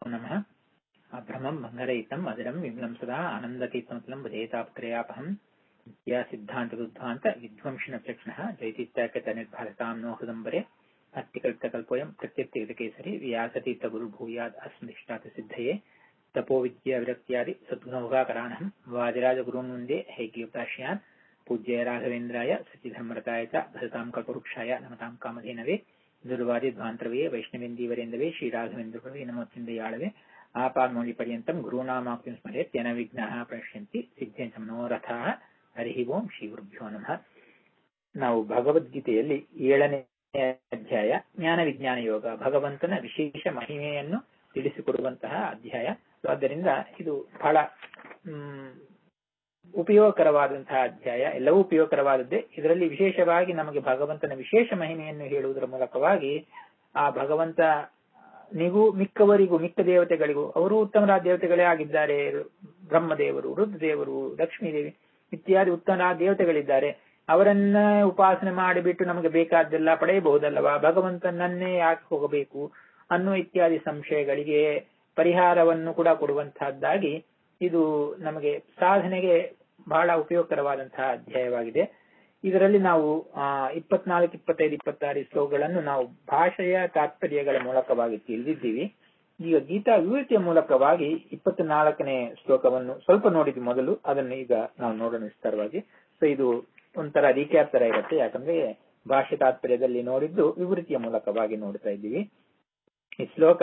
नमः अभ्रमम् भङ्गरहितम् मधुरम् विमलम् सदा आनन्दतीर्थमतुलम् भजेतापत्रयापहम् या सिद्धान्तदुद्धान्त विध्वंसिनचक्षणः जयतीत्याकतनिर्भारताम् नो हृदम्बरे अत्तिकल्पितकल्पोऽयम् प्रत्यत्यगतकेसरि व्यासतीर्थगुरुर्भूयाद् अस्मदिष्टातसिद्धये तपोविद्याविरक्त्यादि सद्गुणौघाकराणहम् वादिराजगुरून् वन्दे हैग्यप्राश्यान् पूज्य राघवेन्द्राय सचिधर्मरताय च भजताम् कल्पवृक्षाय नमताम् कामधेनवे ದುರ್ವಾದಿಧ್ವಾಂತರವೇ ವೈಷ್ಣವೇಂದೀವರೇಂದವೇ ಶ್ರೀರಾಘವೇಂದ್ರವೇ ನಮೋಚಿಂದಯಾಳವೇ ಆಪಾರ್ಮೌಳಿಪರ್ಯಂತಂ ಗುರುನಾಮಾಕ್ತಿಂ ಸ್ಮರೆತ್ ಯನ ವಿಘ್ನಃ ಪ್ರಶ್ಯಂತಿ ಸಿದ್ಧೇಂಚ ಮನೋರಥಃ ಹರಿ ಓಂ ಶ್ರೀ ಗುರುಭ್ಯೋ ನಮಃ ನಾವು ಭಗವದ್ಗೀತೆಯಲ್ಲಿ ಏಳನೇ ಅಧ್ಯಾಯ ಜ್ಞಾನ ವಿಜ್ಞಾನ ಯೋಗ ಭಗವಂತನ ವಿಶೇಷ ಮಹಿಮೆಯನ್ನು ತಿಳಿಸಿಕೊಡುವಂತಹ ಅಧ್ಯಾಯ ಆದ್ದರಿಂದ ಇದು ಬಹಳ ಉಪಯೋಗಕರವಾದಂತಹ ಅಧ್ಯಾಯ ಎಲ್ಲವೂ ಉಪಯೋಗಕರವಾದದ್ದೇ ಇದರಲ್ಲಿ ವಿಶೇಷವಾಗಿ ನಮಗೆ ಭಗವಂತನ ವಿಶೇಷ ಮಹಿಮೆಯನ್ನು ಹೇಳುವುದರ ಮೂಲಕವಾಗಿ ಆ ಭಗವಂತ ನಿಗೂ ಮಿಕ್ಕವರಿಗೂ ಮಿಕ್ಕ ದೇವತೆಗಳಿಗೂ ಅವರು ಉತ್ತಮರಾದ ದೇವತೆಗಳೇ ಆಗಿದ್ದಾರೆ ಬ್ರಹ್ಮದೇವರು ರುದ್ರದೇವರು ಲಕ್ಷ್ಮೀದೇವಿ ಇತ್ಯಾದಿ ಉತ್ತಮರಾದ ದೇವತೆಗಳಿದ್ದಾರೆ ಅವರನ್ನ ಉಪಾಸನೆ ಮಾಡಿಬಿಟ್ಟು ನಮಗೆ ಬೇಕಾದ್ದೆಲ್ಲ ಪಡೆಯಬಹುದಲ್ಲವಾ ಭಗವಂತನನ್ನೇ ಯಾಕೆ ಹೋಗಬೇಕು ಅನ್ನುವ ಇತ್ಯಾದಿ ಸಂಶಯಗಳಿಗೆ ಪರಿಹಾರವನ್ನು ಕೂಡ ಕೊಡುವಂತಹದ್ದಾಗಿ ಇದು ನಮಗೆ ಸಾಧನೆಗೆ ಬಹಳ ಉಪಯೋಗಕರವಾದಂತಹ ಅಧ್ಯಾಯವಾಗಿದೆ ಇದರಲ್ಲಿ ನಾವು ಇಪ್ಪತ್ನಾಲ್ಕು ಇಪ್ಪತ್ತೈದು ಇಪ್ಪತ್ತಾರು ಶ್ಲೋಕಗಳನ್ನು ನಾವು ಭಾಷೆಯ ತಾತ್ಪರ್ಯಗಳ ಮೂಲಕವಾಗಿ ತಿಳಿದಿದ್ದೀವಿ ಈಗ ಗೀತಾ ವಿವೃತಿಯ ಮೂಲಕವಾಗಿ ಇಪ್ಪತ್ನಾಲ್ಕನೇ ಶ್ಲೋಕವನ್ನು ಸ್ವಲ್ಪ ನೋಡಿದ್ವಿ ಮೊದಲು ಅದನ್ನು ಈಗ ನಾವು ನೋಡೋಣ ವಿಸ್ತಾರವಾಗಿ ಸೊ ಇದು ಒಂಥರ ರೀಕ್ಯಾಪ್ ತರ ಇರುತ್ತೆ ಯಾಕಂದ್ರೆ ಭಾಷೆ ತಾತ್ಪರ್ಯದಲ್ಲಿ ನೋಡಿದ್ದು ವಿವೃತಿಯ ಮೂಲಕವಾಗಿ ನೋಡ್ತಾ ಇದ್ದೀವಿ ಈ ಶ್ಲೋಕ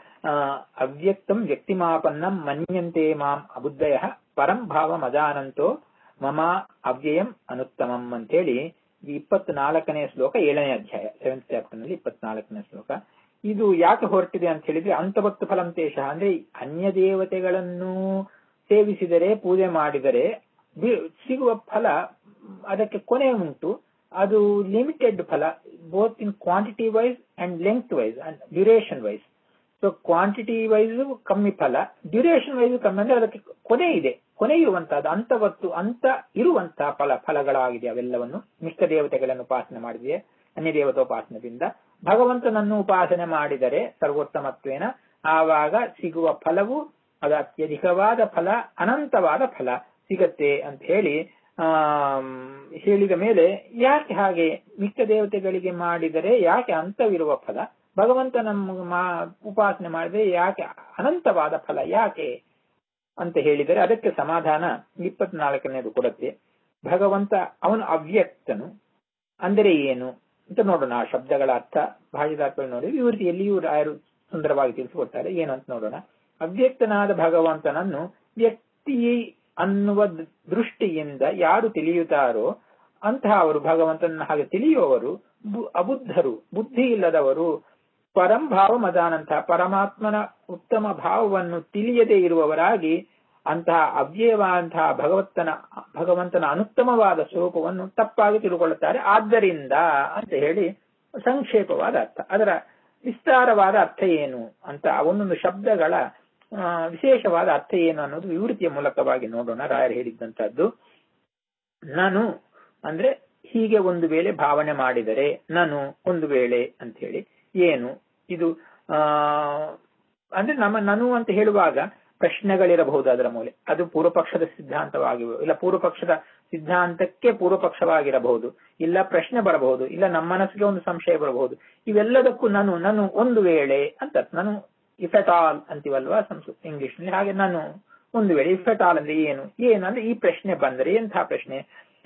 ಅವ್ಯಕ್ತಂ ವ್ಯಕ್ತಿಮಾಪನ್ನಂ ಮನ್ಯಂತೆ ಮಾಂ ಅಬುದ್ಧಯ ಪರಂ ಭಾವ ಮಜಾನಂತೋ ಮಮ ಅವ್ಯಯಂ ಅನುತ್ತಮಂ ಅಂತೇಳಿ ಈ ಇಪ್ಪತ್ನಾಲ್ಕನೇ ಶ್ಲೋಕ ಏಳನೇ ಅಧ್ಯಾಯ ಸೆವೆಂತ್ ಚಾಪ್ಟರ್ ನಲ್ಲಿ ಇಪ್ಪತ್ನಾಲ್ಕನೇ ಶ್ಲೋಕ ಇದು ಯಾಕೆ ಹೊರಟಿದೆ ಅಂತ ಹೇಳಿದ್ರೆ ಅಂತಭಕ್ತ ಫಲಂತೇಶ ಅಂದ್ರೆ ಅನ್ಯ ದೇವತೆಗಳನ್ನು ಸೇವಿಸಿದರೆ ಪೂಜೆ ಮಾಡಿದರೆ ಸಿಗುವ ಫಲ ಅದಕ್ಕೆ ಕೊನೆ ಉಂಟು ಅದು ಲಿಮಿಟೆಡ್ ಫಲ both in quantity wise and length wise and duration wise so quantity wise ಕಮ್ಮಿ ಫಲ ಡ್ಯೂರೇಷನ್ ವೈಸ್ ಕಮ್ಮಿ ಅಂದ್ರೆ ಅದಕ್ಕೆ ಕೊನೆ ಇದೆ ಕೊನೆ ಇರುವಂತಹದ್ದು ಅಂತವತ್ತು ಅಂತ ಇರುವಂತಹ ಫಲ ಫಲಗಳಾಗಿದೆ ಅವೆಲ್ಲವನ್ನು ಮಿಷ್ಟ ದೇವತೆಗಳನ್ನು ಉಪಾಸನೆ ಮಾಡಿದೆ ಅನ್ಯ ದೇವತೋಪಾಸನದಿಂದ ಭಗವಂತನನ್ನು ಉಪಾಸನೆ ಮಾಡಿದರೆ ಸರ್ವೋತ್ತಮತ್ವೇನ ಆವಾಗ ಸಿಗುವ ಫಲವು ಅದು ಅತ್ಯಧಿಕವಾದ ಫಲ ಅನಂತವಾದ ಫಲ ಸಿಗತ್ತೆ ಅಂತ ಹೇಳಿ ಆ ಹೇಳಿದ ಮೇಲೆ ಯಾಕೆ ಹಾಗೆ ಮಿಕ್ಕ ದೇವತೆಗಳಿಗೆ ಮಾಡಿದರೆ ಯಾಕೆ ಅಂತವಿರುವ ಫಲ ಭಗವಂತನ ಉಪಾಸನೆ ಮಾಡಿದ್ರೆ ಯಾಕೆ ಅನಂತವಾದ ಫಲ ಯಾಕೆ ಅಂತ ಹೇಳಿದರೆ ಅದಕ್ಕೆ ಸಮಾಧಾನ ಇಪ್ಪತ್ನಾಲ್ಕನೇದು ಕೊಡುತ್ತೆ ಭಗವಂತ ಅವನು ಅವ್ಯಕ್ತನು ಅಂದರೆ ಏನು ಅಂತ ನೋಡೋಣ ಆ ಶಬ್ದಗಳ ಅರ್ಥ ಭಾಷೆದಾರ್ಥ ನೋಡಿ ವಿವೃತಿಯಲ್ಲಿಯೂ ರಾಯರು ಸುಂದರವಾಗಿ ತಿಳಿಸಿಕೊಡ್ತಾರೆ ಏನು ಅಂತ ನೋಡೋಣ ಅವ್ಯಕ್ತನಾದ ಭಗವಂತನನ್ನು ವ್ಯಕ್ತಿ ಅನ್ನುವ ದೃಷ್ಟಿಯಿಂದ ಯಾರು ತಿಳಿಯುತ್ತಾರೋ ಅಂತಹ ಅವರು ಭಗವಂತನ ಹಾಗೆ ತಿಳಿಯುವವರು ಅಬುದ್ಧರು ಬುದ್ಧಿ ಇಲ್ಲದವರು ಪರಂಭಾವ ಮದಾನಂತಹ ಪರಮಾತ್ಮನ ಉತ್ತಮ ಭಾವವನ್ನು ತಿಳಿಯದೇ ಇರುವವರಾಗಿ ಅಂತಹ ಅವ್ಯಯವಾದಂತಹ ಭಗವತ್ತನ ಭಗವಂತನ ಅನುತ್ತಮವಾದ ಸ್ವರೂಪವನ್ನು ತಪ್ಪಾಗಿ ತಿಳ್ಕೊಳ್ಳುತ್ತಾರೆ ಆದ್ದರಿಂದ ಅಂತ ಹೇಳಿ ಸಂಕ್ಷೇಪವಾದ ಅರ್ಥ ಅದರ ವಿಸ್ತಾರವಾದ ಅರ್ಥ ಏನು ಅಂತ ಒಂದೊಂದು ಶಬ್ದಗಳ ವಿಶೇಷವಾದ ಅರ್ಥ ಏನು ಅನ್ನೋದು ವಿವೃತಿಯ ಮೂಲಕವಾಗಿ ನೋಡೋಣ ರಾಯರು ಹೇಳಿದ್ದಂತಹದ್ದು ನಾನು ಅಂದ್ರೆ ಹೀಗೆ ಒಂದು ವೇಳೆ ಭಾವನೆ ಮಾಡಿದರೆ ನಾನು ಒಂದು ವೇಳೆ ಅಂತ ಹೇಳಿ ಏನು ಇದು ಆ ಅಂದ್ರೆ ನಮ್ಮ ನಾನು ಅಂತ ಹೇಳುವಾಗ ಪ್ರಶ್ನೆಗಳಿರಬಹುದು ಅದರ ಮೂಲೆ ಅದು ಪೂರ್ವಪಕ್ಷದ ಸಿದ್ಧಾಂತವಾಗಿ ಇಲ್ಲ ಪೂರ್ವಪಕ್ಷದ ಸಿದ್ಧಾಂತಕ್ಕೆ ಪೂರ್ವಪಕ್ಷವಾಗಿರಬಹುದು ಇಲ್ಲ ಪ್ರಶ್ನೆ ಬರಬಹುದು ಇಲ್ಲ ನಮ್ಮ ಮನಸ್ಸಿಗೆ ಒಂದು ಸಂಶಯ ಬರಬಹುದು ಇವೆಲ್ಲದಕ್ಕೂ ನಾನು ನಾನು ಒಂದು ವೇಳೆ ಅಂತ ನಾನು ಇಫ್ ಎಟ್ ಆಲ್ ಅಂತೀವಲ್ವಾ ಸಂಸ್ಕೃತ ಇಂಗ್ಲಿಷ್ ನಲ್ಲಿ ಹಾಗೆ ನಾನು ಒಂದು ವೇಳೆ ಇಫ್ ಎಟ್ ಆಲ್ ಅಂದ್ರೆ ಏನು ಏನು ಅಂದ್ರೆ ಈ ಪ್ರಶ್ನೆ ಬಂದರೆ ಎಂತಹ ಪ್ರಶ್ನೆ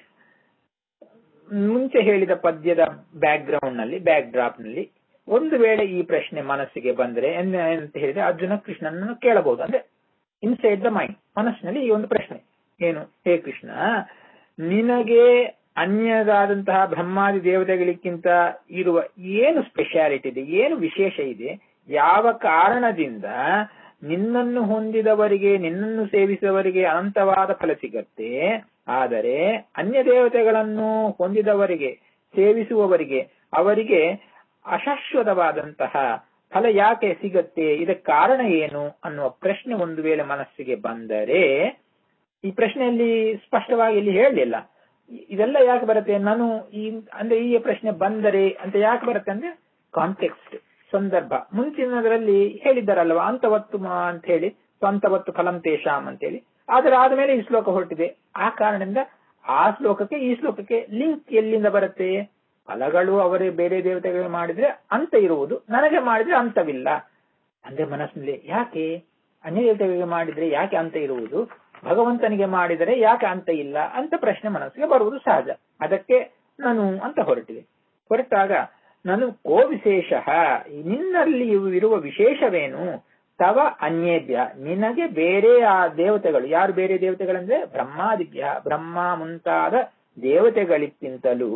ಮುಂಚೆ ಹೇಳಿದ ಪದ್ಯದ ಬ್ಯಾಕ್ ಗ್ರೌಂಡ್ ನಲ್ಲಿ ಬ್ಯಾಕ್ ಡ್ರಾಪ್ ನಲ್ಲಿ ಒಂದು ವೇಳೆ ಈ ಪ್ರಶ್ನೆ ಮನಸ್ಸಿಗೆ ಬಂದರೆ ಅಂತ ಹೇಳಿದ್ರೆ ಅರ್ಜುನ ಕೃಷ್ಣನನ್ನು ಕೇಳಬಹುದು ಅಂದ್ರೆ ಇನ್ಸೈಡ್ ದ ಮೈಂಡ್ ಮನಸ್ಸಿನಲ್ಲಿ ಈ ಒಂದು ಪ್ರಶ್ನೆ ಏನು ಹೇ ಕೃಷ್ಣ ನಿನಗೆ ಅನ್ಯದಾದಂತಹ ಬ್ರಹ್ಮಾದಿ ದೇವತೆಗಳಿಗಿಂತ ಇರುವ ಏನು ಸ್ಪೆಷಾಲಿಟಿ ಇದೆ ಏನು ವಿಶೇಷ ಇದೆ ಯಾವ ಕಾರಣದಿಂದ ನಿನ್ನನ್ನು ಹೊಂದಿದವರಿಗೆ ನಿನ್ನನ್ನು ಸೇವಿಸುವವರಿಗೆ ಅನಂತವಾದ ಫಲ ಸಿಗತ್ತೆ ಆದರೆ ಅನ್ಯ ದೇವತೆಗಳನ್ನು ಹೊಂದಿದವರಿಗೆ ಸೇವಿಸುವವರಿಗೆ ಅವರಿಗೆ ಅಶಾಶ್ವತವಾದಂತಹ ಫಲ ಯಾಕೆ ಸಿಗತ್ತೆ ಇದಕ್ಕೆ ಕಾರಣ ಏನು ಅನ್ನುವ ಪ್ರಶ್ನೆ ಒಂದು ವೇಳೆ ಮನಸ್ಸಿಗೆ ಬಂದರೆ ಈ ಪ್ರಶ್ನೆಯಲ್ಲಿ ಸ್ಪಷ್ಟವಾಗಿ ಇಲ್ಲಿ ಹೇಳಲಿಲ್ಲ ಇದೆಲ್ಲ ಯಾಕೆ ಬರುತ್ತೆ ನಾನು ಈ ಅಂದ್ರೆ ಈ ಪ್ರಶ್ನೆ ಬಂದರೆ ಅಂತ ಯಾಕೆ ಬರುತ್ತೆ ಅಂದ್ರೆ ಕಾಂಟೆಕ್ಸ್ಟ್ ಸಂದರ್ಭ ಮುಂಚಿನದರಲ್ಲಿ ಹೇಳಿದ್ದಾರಲ್ವಾ ಅಂತವತ್ತು ಮ- ಅಂತ ಹೇಳಿ ಸ್ವಂತವತ್ತು ಫಲಂ ತೇಷಾಂ ಅಂತೇಳಿ ಅದರ ಆದ್ಮೇಲೆ ಈ ಶ್ಲೋಕ ಹೊರಟಿದೆ ಆ ಕಾರಣದಿಂದ ಆ ಶ್ಲೋಕಕ್ಕೆ ಈ ಶ್ಲೋಕಕ್ಕೆ ಲಿಂಕ್ ಎಲ್ಲಿಂದ ಬರುತ್ತೆ ಫಲಗಳು ಅವರೇ ಬೇರೆ ದೇವತೆಗಳಿಗೆ ಮಾಡಿದ್ರೆ ಅಂತ ಇರುವುದು ನನಗೆ ಮಾಡಿದ್ರೆ ಅಂತವಿಲ್ಲ ಅಂದ್ರೆ ಮನಸ್ಸಿನಲ್ಲಿ ಯಾಕೆ ಅನ್ಯ ದೇವತೆಗಳಿಗೆ ಮಾಡಿದ್ರೆ ಯಾಕೆ ಅಂತ ಇರುವುದು ಭಗವಂತನಿಗೆ ಮಾಡಿದರೆ ಯಾಕೆ ಅಂತ ಇಲ್ಲ ಅಂತ ಪ್ರಶ್ನೆ ಮನಸ್ಸಿಗೆ ಬರುವುದು ಸಹಜ ಅದಕ್ಕೆ ನಾನು ಅಂತ ಹೊರಟಿದೆ ಹೊರಟಾಗ ನಾನು ಕೋ ವಿಶೇಷ ನಿನ್ನಲ್ಲಿ ಇರುವ ವಿಶೇಷವೇನು ತವ ಅನ್ಯೇಭ್ಯ ನಿನಗೆ ಬೇರೆ ಆ ದೇವತೆಗಳು ಯಾರು ಬೇರೆ ದೇವತೆಗಳಂದ್ರೆ ಬ್ರಹ್ಮಾದಿಭ್ಯ ಬ್ರಹ್ಮ ಮುಂತಾದ ದೇವತೆಗಳಿಗಿಂತಲೂ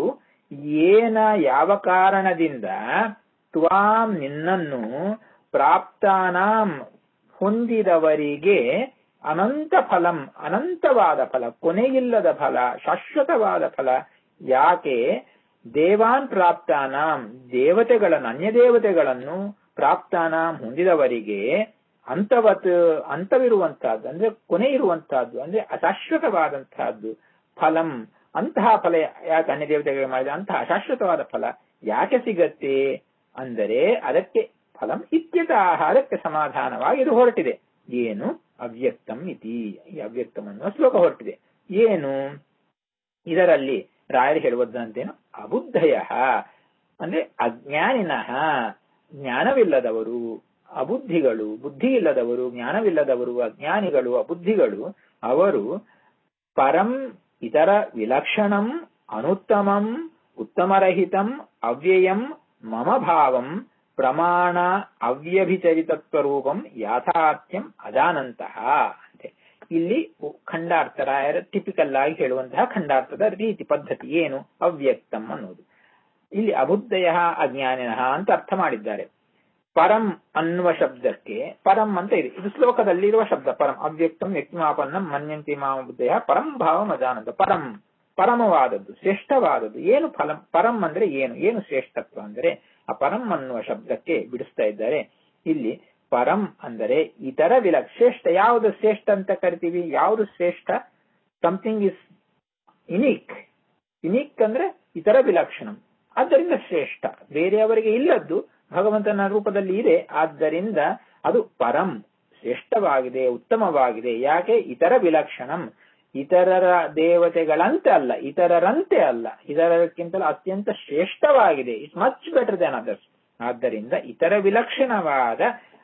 ಏನ ಯಾವ ಕಾರಣದಿಂದ ತ್ವಾಂ ನಿನ್ನನ್ನು ಪ್ರಾಪ್ತಾನಾಂ ಹೊಂದಿದವರಿಗೆ ಅನಂತ ಫಲಂ ಅನಂತವಾದ ಫಲ ಕೊನೆಯಿಲ್ಲದ ಫಲ ಶಾಶ್ವತವಾದ ಫಲ ಯಾಕೆ ದೇವಾನ್ ಪ್ರಾಪ್ತಾನಾಂ ದೇವತೆಗಳನ್ನು ಅನ್ಯ ದೇವತೆಗಳನ್ನು ಪ್ರಾಪ್ತಾನಾಂ ಹೊಂದಿದವರಿಗೆ ಅಂತವತ್ ಅಂತವಿರುವಂತಹದ್ದು ಅಂದ್ರೆ ಕೊನೆ ಇರುವಂತಹದ್ದು ಅಂದ್ರೆ ಅಶಾಶ್ವತವಾದಂತಹದ್ದು ಫಲಂ ಅಂತಹ ಫಲ ಯಾಕೆ ಅನ್ಯ ದೇವತೆಗಳಿಗೆ ಮಾಡಿದ ಅಂತಹ ಅಶಾಶ್ವತವಾದ ಫಲ ಯಾಕೆ ಸಿಗತ್ತೆ ಅಂದರೆ ಅದಕ್ಕೆ ಫಲಂ ಇತ್ಯತಃ ಅದಕ್ಕೆ ಸಮಾಧಾನವಾಗಿ ಇದು ಹೊರಟಿದೆ ಏನು ಅವ್ಯಕ್ತಂ ಇತಿ ಈ ಅವ್ಯಕ್ತಂ ಅನ್ನುವ ಶ್ಲೋಕ ಹೊರಟಿದೆ ಏನು ಇದರಲ್ಲಿ ರಾಯರು ಹೇಳುವುದಂತೇನು ಅಬುದ್ಧಯ ಅಂದ್ರೆ ಅಜ್ಞಾನಿನಃ ಜ್ಞಾನವಿಲ್ಲದವರು ಅಬುದ್ಧಿಗಳು ಬುದ್ಧಿ ಇಲ್ಲದವರು ಜ್ಞಾನವಿಲ್ಲದವರು ಅಜ್ಞಾನಿಗಳು ಅಬುದ್ಧಿಗಳು ಅವರು ಪರಂ ಇತರ ವಿಲಕ್ಷಣಂ ಅನುತ್ತಮಂ ಉತ್ತಮರಹಿತಂ ಅವ್ಯಯಂ ಮಮ ಭಾವಂ ಪ್ರಮಾಣ ಅವ್ಯಭಿಚರಿತತ್ವರೂಪಂ ಯಾಥಾರ್ಥ್ಯಂ ಅಜಾನಂತಹ ಅಂತೆ ಇಲ್ಲಿ ಖಂಡಾರ್ಥರಾಯರ ಟಿಪಿಕಲ್ ಆಗಿ ಹೇಳುವಂತಹ ಖಂಡಾರ್ಥದ ರೀತಿ ಪದ್ಧತಿ ಏನು ಅವ್ಯಕ್ತಂ ಅನ್ನೋದು ಇಲ್ಲಿ ಅಬುದ್ಧಯ ಅಜ್ಞಾನಿನಃ ಅಂತ ಅರ್ಥ ಮಾಡಿದ್ದಾರೆ ಪರಂ ಅನ್ನುವ ಶಬ್ದಕ್ಕೆ ಪರಂ ಅಂತ ಇದೆ ಇದು ಶ್ಲೋಕದಲ್ಲಿ ಇರುವ ಶಬ್ದ ಪರಂ ಅವ್ಯಕ್ತಂ ವ್ಯಕ್ತಿಮಾಪನ್ನಂ ಮನ್ಯಂತಿ ಮಾಮ ಬುದ್ಧಯ ಪರಂ ಭಾವಂ ಅಜಾನಂತ ಪರಂ ಪರಮವಾದದ್ದು ಶ್ರೇಷ್ಠವಾದದ್ದು ಏನು ಫಲಂ ಪರಂ ಅಂದ್ರೆ ಏನು ಏನು ಶ್ರೇಷ್ಠತ್ವ ಅಂದರೆ ಆ ಪರಂ ಅನ್ನುವ ಶಬ್ದಕ್ಕೆ ಬಿಡಿಸ್ತಾ ಇದ್ದಾರೆ ಇಲ್ಲಿ ಪರಂ ಅಂದರೆ ಇತರ ವಿಲ ಶ್ರೇಷ್ಠ ಯಾವುದು ಶ್ರೇಷ್ಠ ಅಂತ ಕರಿತೀವಿ ಯಾವುದು ಶ್ರೇಷ್ಠ ಸಮಥಿಂಗ್ ಇಸ್ ಯುನೀಕ್ ಯುನೀಕ್ ಅಂದ್ರೆ ಇತರ ವಿಲಕ್ಷಣಂ ಆದ್ದರಿಂದ ಶ್ರೇಷ್ಠ ಬೇರೆಯವರಿಗೆ ಇಲ್ಲದ್ದು ಭಗವಂತನ ರೂಪದಲ್ಲಿ ಇದೆ ಆದ್ದರಿಂದ ಅದು ಪರಂ ಶ್ರೇಷ್ಠವಾಗಿದೆ ಉತ್ತಮವಾಗಿದೆ ಯಾಕೆ ಇತರ ವಿಲಕ್ಷಣಂ ಇತರರ ದೇವತೆಗಳಂತೆ ಅಲ್ಲ ಇತರರಂತೆ ಅಲ್ಲ ಇತರಕ್ಕಿಂತಲೂ ಅತ್ಯಂತ ಶ್ರೇಷ್ಠವಾಗಿದೆ it's much better than others ಆದ್ದರಿಂದ ಇತರ ವಿಲಕ್ಷಣವಾದ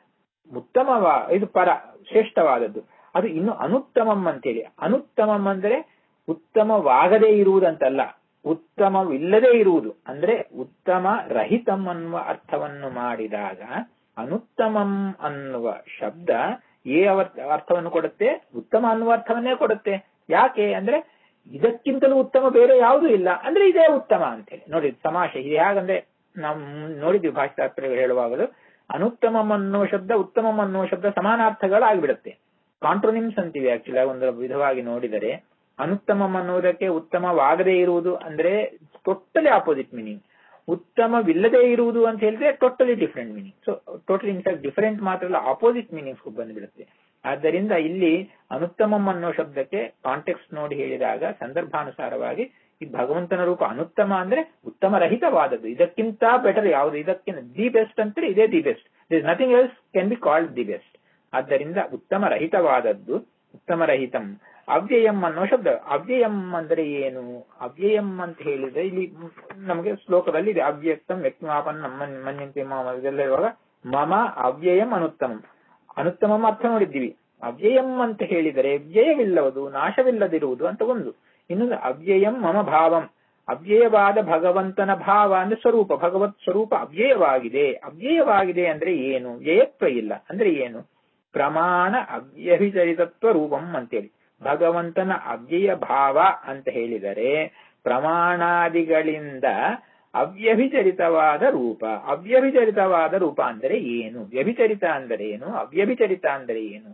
ಉತ್ತಮವಾ ಇದು ಪರ ಶ್ರೇಷ್ಠವಾದದ್ದು ಅದು ಇನ್ನು ಅನುತ್ತಮಂ ಅಂತೇಳಿ ಅನುತ್ತಮಂ ಅಂದ್ರೆ ಉತ್ತಮವಾಗದೇ ಇರುವುದಂತಲ್ಲ ಉತ್ತಮವಿಲ್ಲದೆ ಇರುವುದು ಅಂದ್ರೆ ಉತ್ತಮ ರಹಿತಂ ಅನ್ನುವ ಅರ್ಥವನ್ನು ಮಾಡಿದಾಗ ಅನುತ್ತಮಂ ಅನ್ನುವ ಶಬ್ದ ಏ ಅರ್ಥವನ್ನು ಕೊಡುತ್ತೆ ಉತ್ತಮ ಅನ್ನುವ ಅರ್ಥವನ್ನೇ ಕೊಡುತ್ತೆ ಯಾಕೆ ಅಂದ್ರೆ ಇದಕ್ಕಿಂತಲೂ ಉತ್ತಮ ಬೇರೆ ಯಾವುದೂ ಇಲ್ಲ ಅಂದ್ರೆ ಇದೇ ಉತ್ತಮ ಅಂತೇಳಿ ನೋಡಿ ಸಮಾಷ ಇದು ಹೇಗಂದ್ರೆ ನಾವು ನೋಡಿದ್ವಿ ಭಾಷಾತ್ರಿಗಳು ಹೇಳುವಾಗಲೂ ಅನುತ್ತಮಂ ಅನ್ನುವ ಶಬ್ದ ಉತ್ತಮಂ ಅನ್ನುವ ಶಬ್ದ ಸಮಾನಾರ್ಥಗಳಾಗಿಬಿಡುತ್ತೆ ಕಾಂಟ್ರೋನಿಮ್ಸ್ ಅಂತೀವಿ ಆಕ್ಚುಲಿ ಒಂದು ವಿಧವಾಗಿ ನೋಡಿದರೆ ಅನುತ್ತಮಂ ಅನ್ನುವುದಕ್ಕೆ ಉತ್ತಮವಾಗದೇ ಇರುವುದು ಅಂದ್ರೆ ಟೋಟಲಿ ಆಪೋಸಿಟ್ ಮೀನಿಂಗ್ ಉತ್ತಮವಿಲ್ಲದೆ ಇರುವುದು ಅಂತ ಹೇಳಿದ್ರೆ totally different meaning so totally in fact different ಮಾತ್ರ ಅಲ್ಲ ಆಪೋಸಿಟ್ ಮೀನಿಂಗ್ಸ್ ಬಂದ್ಬಿಡುತ್ತೆ ಆದ್ದರಿಂದ ಇಲ್ಲಿ ಅನುತ್ತಮಂ ಅನ್ನೋ ಶಬ್ದಕ್ಕೆ ಕಾಂಟೆಕ್ಸ್ಟ್ ನೋಡಿ ಹೇಳಿದಾಗ ಸಂದರ್ಭಾನುಸಾರವಾಗಿ ಈ ಭಗವಂತನ ರೂಪ ಅನುತ್ತಮ ಅಂದ್ರೆ ಉತ್ತಮ ರಹಿತವಾದದ್ದು ಇದಕ್ಕಿಂತ ಬೆಟರ್ ಯಾವುದು ಇದಕ್ಕಿಂತ ದಿ ಬೆಸ್ಟ್ ಅಂದ್ರೆ ಇದೇ the best this nothing else can be called the best ಆದ್ದರಿಂದ ಉತ್ತಮ ರಹಿತವಾದದ್ದು ಉತ್ತಮ ರಹಿತಂ ಅವ್ಯಯಂ ಅನ್ನೋ ಶಬ್ದ ಅವ್ಯಯಂ ಅಂದ್ರೆ ಏನು ಅವ್ಯಯಂ ಅಂತ ಹೇಳಿದ್ರೆ ಇಲ್ಲಿ ನಮಗೆ ಶ್ಲೋಕದಲ್ಲಿ ಇದೆ ಅವ್ಯಕ್ತಂ ವ್ಯಕ್ತಿಮಾಪನ್ ನಮ್ಮ ಮನ್ಯಂತೆ ಮಾಮ ಇದೆಲ್ಲ ಇರುವಾಗ ಮಮ ಅವ್ಯಯಂ ಅನುತ್ತಮಂ ಅನುತ್ತಮಂ ಅರ್ಥ ನೋಡಿದ್ದೀವಿ ಅವ್ಯಯಂ ಅಂತ ಹೇಳಿದರೆ ವ್ಯಯವಿಲ್ಲವುದು ನಾಶವಿಲ್ಲದಿರುವುದು ಅಂತ ಒಂದು ಇನ್ನೊಂದು ಅವ್ಯಯಂ ಮಮ ಭಾವಂ ಅವ್ಯಯವಾದ ಭಗವಂತನ ಭಾವ ಅಂದ್ರೆ ಸ್ವರೂಪ ಭಗವತ್ ಸ್ವರೂಪ ಅವ್ಯಯವಾಗಿದೆ ಅವ್ಯಯವಾಗಿದೆ ಅಂದ್ರೆ ಏನು ವ್ಯಯತ್ವ ಇಲ್ಲ ಅಂದ್ರೆ ಏನು ಪ್ರಮಾಣ ಅವ್ಯಭಿಚರಿತತ್ವ ರೂಪಂ ಅಂತೇಳಿ ಭಗವಂತನ ಅವ್ಯಯ ಭಾವ ಅಂತ ಹೇಳಿದರೆ ಪ್ರಮಾಣಾದಿಗಳಿಂದ ಅವ್ಯಭಿಚರಿತವಾದ ರೂಪ ಅವ್ಯಭಿಚರಿತವಾದ ರೂಪ ಅಂದರೆ ಏನು ವ್ಯಭಿಚರಿತ ಅಂದರೆ ಏನು ಅವ್ಯಭಿಚರಿತ ಅಂದರೆ ಏನು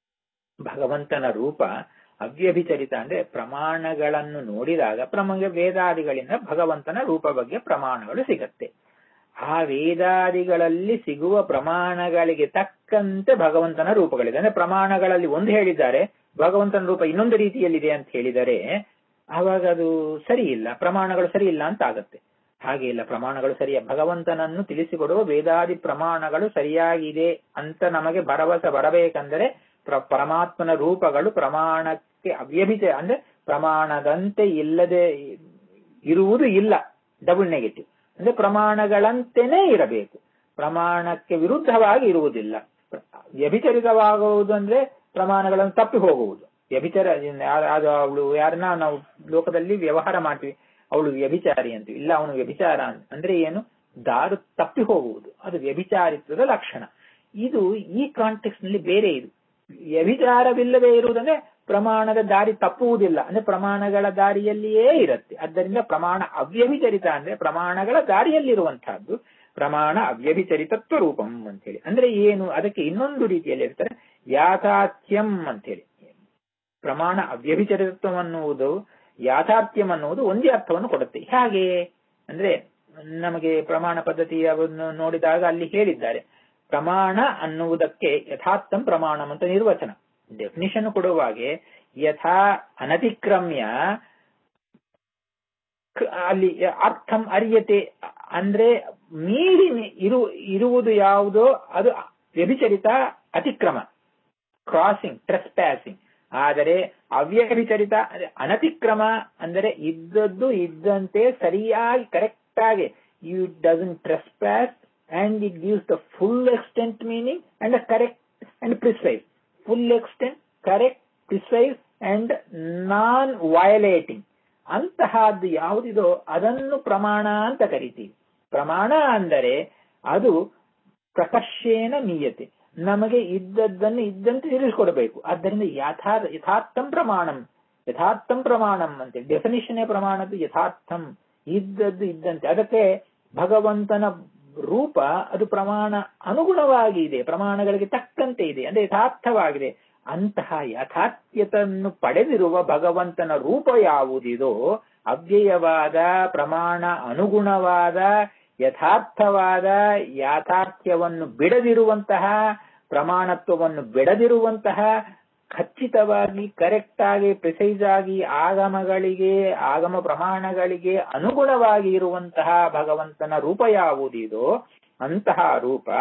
ಭಗವಂತನ ರೂಪ ಅವ್ಯಭಿಚರಿತ ಅಂದ್ರೆ ಪ್ರಮಾಣಗಳನ್ನು ನೋಡಿದಾಗ ಪ್ರಮಂಗ ವೇದಾದಿಗಳಿಂದ ಭಗವಂತನ ರೂಪ ಬಗ್ಗೆ ಪ್ರಮಾಣಗಳು ಸಿಗತ್ತೆ ಆ ವೇದಾದಿಗಳಲ್ಲಿ ಸಿಗುವ ಪ್ರಮಾಣಗಳಿಗೆ ತಕ್ಕಂತೆ ಭಗವಂತನ ರೂಪಗಳಿದೆ ಅಂದ್ರೆ ಪ್ರಮಾಣಗಳಲ್ಲಿ ಒಂದು ಹೇಳಿದ್ದಾರೆ ಭಗವಂತನ ರೂಪ ಇನ್ನೊಂದು ರೀತಿಯಲ್ಲಿದೆ ಅಂತ ಹೇಳಿದರೆ ಆವಾಗ ಅದು ಸರಿ ಇಲ್ಲ ಪ್ರಮಾಣಗಳು ಸರಿ ಇಲ್ಲ ಅಂತ ಆಗತ್ತೆ ಹಾಗೆ ಇಲ್ಲ ಪ್ರಮಾಣಗಳು ಸರಿಯ ಭಗವಂತನನ್ನು ತಿಳಿಸಿಕೊಡುವ ವೇದಾದಿ ಪ್ರಮಾಣಗಳು ಸರಿಯಾಗಿದೆ ಅಂತ ನಮಗೆ ಭರವಸೆ ಬರಬೇಕಂದರೆ ಪ್ರ- ಪರಮಾತ್ಮನ ರೂಪಗಳು ಪ್ರಮಾಣಕ್ಕೆ ಅವ್ಯಭಿಚ ಅಂದ್ರೆ ಪ್ರಮಾಣದಂತೆ ಇಲ್ಲದೆ ಇರುವುದು ಇಲ್ಲ ಡಬಲ್ ನೆಗೆಟಿವ್ ಅಂದ್ರೆ ಪ್ರಮಾಣಗಳಂತೆನೇ ಇರಬೇಕು ಪ್ರಮಾಣಕ್ಕೆ ವಿರುದ್ಧವಾಗಿ ಇರುವುದಿಲ್ಲ ವ್ಯಭಿಚರಿತವಾಗುವುದು ಅಂದ್ರೆ ಪ್ರಮಾಣಗಳನ್ನು ತಪ್ಪಿ ಹೋಗುವುದು ವ್ಯಭಿಚಾರ ಅದು ಅವಳು ಯಾರನ್ನ ನಾವು ಲೋಕದಲ್ಲಿ ವ್ಯವಹಾರ ಮಾಡ್ತೀವಿ ಅವಳು ವ್ಯಭಿಚಾರಿ ಅಂತೀವಿ ಇಲ್ಲ ಅವನು ವ್ಯಭಿಚಾರ ಅಂತ ಅಂದ್ರೆ ಏನು ದಾರು ತಪ್ಪಿ ಹೋಗುವುದು ಅದು ವ್ಯಭಿಚಾರಿತ್ವದ ಲಕ್ಷಣ ಇದು ಈ ಕಾಂಟೆಕ್ಸ್ಟ್ ನಲ್ಲಿ ಬೇರೆ ಇದು ವ್ಯಭಿಚಾರವಿಲ್ಲದೆ ಇರುವುದಂದ್ರೆ ಪ್ರಮಾಣದ ದಾರಿ ತಪ್ಪುವುದಿಲ್ಲ ಅಂದ್ರೆ ಪ್ರಮಾಣಗಳ ದಾರಿಯಲ್ಲಿಯೇ ಇರುತ್ತೆ ಆದ್ದರಿಂದ ಪ್ರಮಾಣ ಅವ್ಯಭಿಚರಿತ ಅಂದ್ರೆ ಪ್ರಮಾಣಗಳ ದಾರಿಯಲ್ಲಿರುವಂತಹದ್ದು ಪ್ರಮಾಣ ಅವ್ಯಭಿಚರಿತತ್ವ ರೂಪಂ ಅಂತೇಳಿ ಅಂದ್ರೆ ಏನು ಅದಕ್ಕೆ ಇನ್ನೊಂದು ರೀತಿಯಲ್ಲಿ ಇರ್ತಾರೆ ಯಾಥಾತ್ಯಂ ಅಂತೇಳಿ ಪ್ರಮಾಣ ಅವ್ಯಭಿಚರಿತತ್ವ ಅನ್ನುವುದು ಯಾಥಾರ್ಥ್ಯಂ ಅನ್ನುವುದು ಒಂದೇ ಅರ್ಥವನ್ನು ಕೊಡುತ್ತೆ ಹೇಗೆ ಅಂದ್ರೆ ನಮಗೆ ಪ್ರಮಾಣ ಪದ್ಧತಿಯನ್ನು ನೋಡಿದಾಗ ಅಲ್ಲಿ ಹೇಳಿದ್ದಾರೆ ಪ್ರಮಾಣ ಅನ್ನುವುದಕ್ಕೆ ಯಥಾರ್ಥಂ ಪ್ರಮಾಣಂ ಅಂತ ನಿರ್ವಚನ ಡೆಫಿನಿಷನ್ ಕೊಡುವಾಗೆ ಯಥಾ ಅನತಿಕ್ರಮ್ಯ ಕ- ಅಲ್ಲಿ ಅರ್ಥಂ ಅರಿಯತೆ ಅಂದ್ರೆ ಮೀರಿ ನಿ- ಇರು ಇರುವುದು ಯಾವುದೋ ಅದು ವ್ಯಭಿಚರಿತ ಅತಿಕ್ರಮ ಕ್ರಾಸಿಂಗ್ ಟ್ರೆಸ್ ಪ್ಯಾಸಿಂಗ್ ಆದರೆ ಅವ್ಯಭಿಚರಿತ ಅಂದ್ರೆ ಅನತಿಕ್ರಮ ಅಂದರೆ ಇದ್ದದ್ದು ಇದ್ದಂತೆ ಸರಿಯಾಗಿ ಕರೆಕ್ಟ್ ಆಗಿ you doesn't trespass and it gives the full extent meaning and correct and precise full extent correct precise and non violating ಅಂತಹದ್ದು ಯಾವುದಿದೋ ಅದನ್ನು ಪ್ರಮಾಣ ಅಂತ ಕರಿತೀವಿ ಪ್ರಮಾಣ ಅಂದರೆ ಅದು ಪ್ರಕರ್ಷೇನ ನೀಯತೆ ನಮಗೆ ಇದ್ದದ್ದನ್ನು ಇದ್ದಂತೆ ತಿಳಿಸಿಕೊಡಬೇಕು ಆದ್ದರಿಂದ ಯಥಾರ್ ಯಥಾರ್ಥಂ ಪ್ರಮಾಣಂ ಯಥಾರ್ಥಂ ಪ್ರಮಾಣಂ ಅಂತ ಡೆಫಿನಿಷನ್ ಪ್ರಮಾಣದ್ದು ಯಥಾರ್ಥಂ ಇದ್ದದ್ದು ಇದ್ದಂತೆ ಅದಕ್ಕೆ ಭಗವಂತನ ರೂಪ ಅದು ಪ್ರಮಾಣ ಅನುಗುಣವಾಗಿ ಇದೆ ಪ್ರಮಾಣಗಳಿಗೆ ತಕ್ಕಂತೆ ಇದೆ ಅಂದ್ರೆ ಯಥಾರ್ಥವಾಗಿದೆ ಅಂತಹ ಯಥಾರ್ಥ್ಯತನ್ನು ಪಡೆದಿರುವ ಭಗವಂತನ ರೂಪ ಯಾವುದಿದೋ ಅವ್ಯಯವಾದ ಪ್ರಮಾಣ ಅನುಗುಣವಾದ ಯಥಾರ್ಥವಾದ ಯಾಥಾರ್ಥ್ಯವನ್ನು ಬಿಡದಿರುವಂತಹ ಪ್ರಮಾಣತ್ವವನ್ನು ಬಿಡದಿರುವಂತಹ ಖಚಿತವಾಗಿ ಕರೆಕ್ಟ್ ಆಗಿ ಪ್ರಿಸೈಸ್ ಆಗಿ ಆಗಮಗಳಿಗೆ ಆಗಮ ಪ್ರಮಾಣಗಳಿಗೆ ಅನುಗುಣವಾಗಿ ಇರುವಂತಹ ಭಗವಂತನ ರೂಪ ಯಾವುದಿದೋ ಅಂತಹ ರೂಪ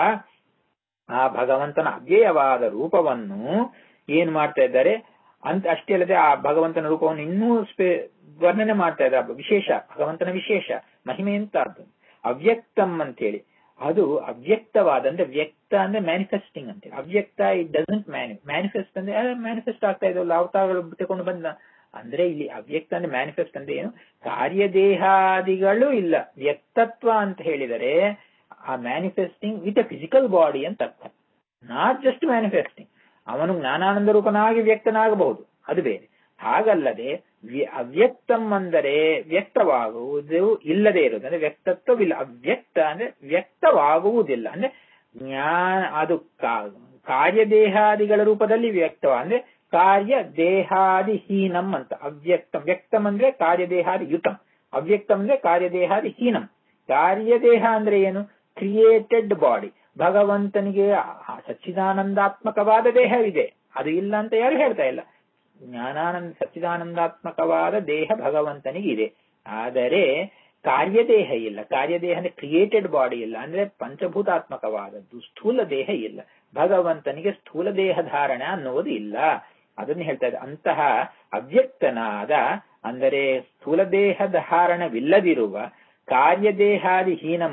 ಆ ಭಗವಂತನ ಅವ್ಯಯವಾದ ರೂಪವನ್ನು ಏನ್ ಮಾಡ್ತಾ ಇದ್ದಾರೆ ಅಂತ ಅಷ್ಟೇ ಅಲ್ಲದೆ ಆ ಭಗವಂತನ ರೂಪವನ್ನು ಇನ್ನೂ ಸ್ಪೆ ವರ್ಣನೆ ಮಾಡ್ತಾ ಇದ್ದಾರೆ ವಿಶೇಷ ಭಗವಂತನ ವಿಶೇಷ ಮಹಿಮೆ ಅಂತದ್ದು ಅವ್ಯಕ್ತಂ ಅಂತೇಳಿ ಅದು ಅವ್ಯಕ್ತವಾದ ಅಂದ್ರೆ ವ್ಯಕ್ತ ಅಂದ್ರೆ ಮ್ಯಾನಿಫೆಸ್ಟಿಂಗ್ ಅಂತೇಳಿ ಅವ್ಯಕ್ತ ಇಟ್ ಡಸಂಟ್ ಮ್ಯಾನಿ ಮ್ಯಾನಿಫೆಸ್ಟ್ ಅಂದ್ರೆ ಮ್ಯಾನಿಫೆಸ್ಟ್ ಆಗ್ತಾ ಇದೆಯಲ್ಲ ಅವತಾರಗಳು ತಗೊಂಡು ಬಂದ ಅಂದ್ರೆ ಇಲ್ಲಿ ಅವ್ಯಕ್ತ ಅಂದ್ರೆ ಮ್ಯಾನಿಫೆಸ್ಟ್ ಅಂದ್ರೆ ಏನು ಕಾರ್ಯದೇಹಾದಿಗಳು ಇಲ್ಲ ವ್ಯಕ್ತತ್ವ ಅಂತ ಹೇಳಿದರೆ ಆ manifesting with a physical body ಅಂತ ಅರ್ಥ ನಾಟ್ ಜಸ್ಟ್ ಮ್ಯಾನಿಫೆಸ್ಟಿಂಗ್ ಅವನು ಜ್ಞಾನಾನಂದ ರೂಪನಾಗಿ ವ್ಯಕ್ತನಾಗಬಹುದು ಅದು ಬೇರೆ ಹಾಗಲ್ಲದೆ ವ್ಯ- ಅವ್ಯಕ್ತಂ ಅಂದರೆ ವ್ಯಕ್ತವಾಗುವುದು ಇಲ್ಲದೆ ಇರುವುದು ಅಂದ್ರೆ ವ್ಯಕ್ತತ್ವವಿಲ್ಲ ಅವ್ಯಕ್ತ ಅಂದ್ರೆ ವ್ಯಕ್ತವಾಗುವುದಿಲ್ಲ ಅಂದ್ರೆ ಜ್ಞಾನ ಅದು ಕಾ- ಕಾರ್ಯದೇಹಾದಿಗಳ ರೂಪದಲ್ಲಿ ವ್ಯಕ್ತವ ಅಂದ್ರೆ ಕಾರ್ಯ ದೇಹಾದಿ ಹೀನಂ ಅಂತ ಅವ್ಯಕ್ತಂ ವ್ಯಕ್ತಂ ಅಂದ್ರೆ ಕಾರ್ಯದೇಹಾದಿ ಯುತಂ ಅವ್ಯಕ್ತಂ ಅಂದ್ರೆ ಕಾರ್ಯದೇಹಾದಿ ಹೀನಂ ಕಾರ್ಯದೇಹ ಅಂದ್ರೆ ಏನು ಕ್ರಿಯೇಟೆಡ್ ಬಾಡಿ ಭಗವಂತನಿಗೆ ಆ ಸಚ್ಚಿದಾನಂದಾತ್ಮಕವಾದ ದೇಹವಿದೆ ಅದು ಇಲ್ಲ ಅಂತ ಯಾರು ಹೇಳ್ತಾ ಇಲ್ಲ ಜ್ಞಾನಾನಂದ ಸಚ್ಚಿದಾನಂದಾತ್ಮಕವಾದ ದೇಹ ಭಗವಂತನಿಗೆ ಇದೆ ಆದರೆ ಕಾರ್ಯದೇಹ ಇಲ್ಲ ಕಾರ್ಯದೇಹ ಅಂದ್ರೆ ಕ್ರಿಯೇಟೆಡ್ ಬಾಡಿ ಇಲ್ಲ ಅಂದ್ರೆ ಪಂಚಭೂತಾತ್ಮಕವಾದದ್ದು ಸ್ಥೂಲ ದೇಹ ಇಲ್ಲ ಭಗವಂತನಿಗೆ ಸ್ಥೂಲ ದೇಹ ಧಾರಣ ಅನ್ನುವುದು ಇಲ್ಲ ಅದನ್ನು ಹೇಳ್ತಾ ಇದೆ ಅಂತಹ ಅವ್ಯಕ್ತನಾದ ಅಂದರೆ ಸ್ಥೂಲ ದೇಹ ಧಾರಣವಿಲ್ಲದಿರುವ ಕಾರ್ಯದೇಹಾದಿ ಹೀನಂ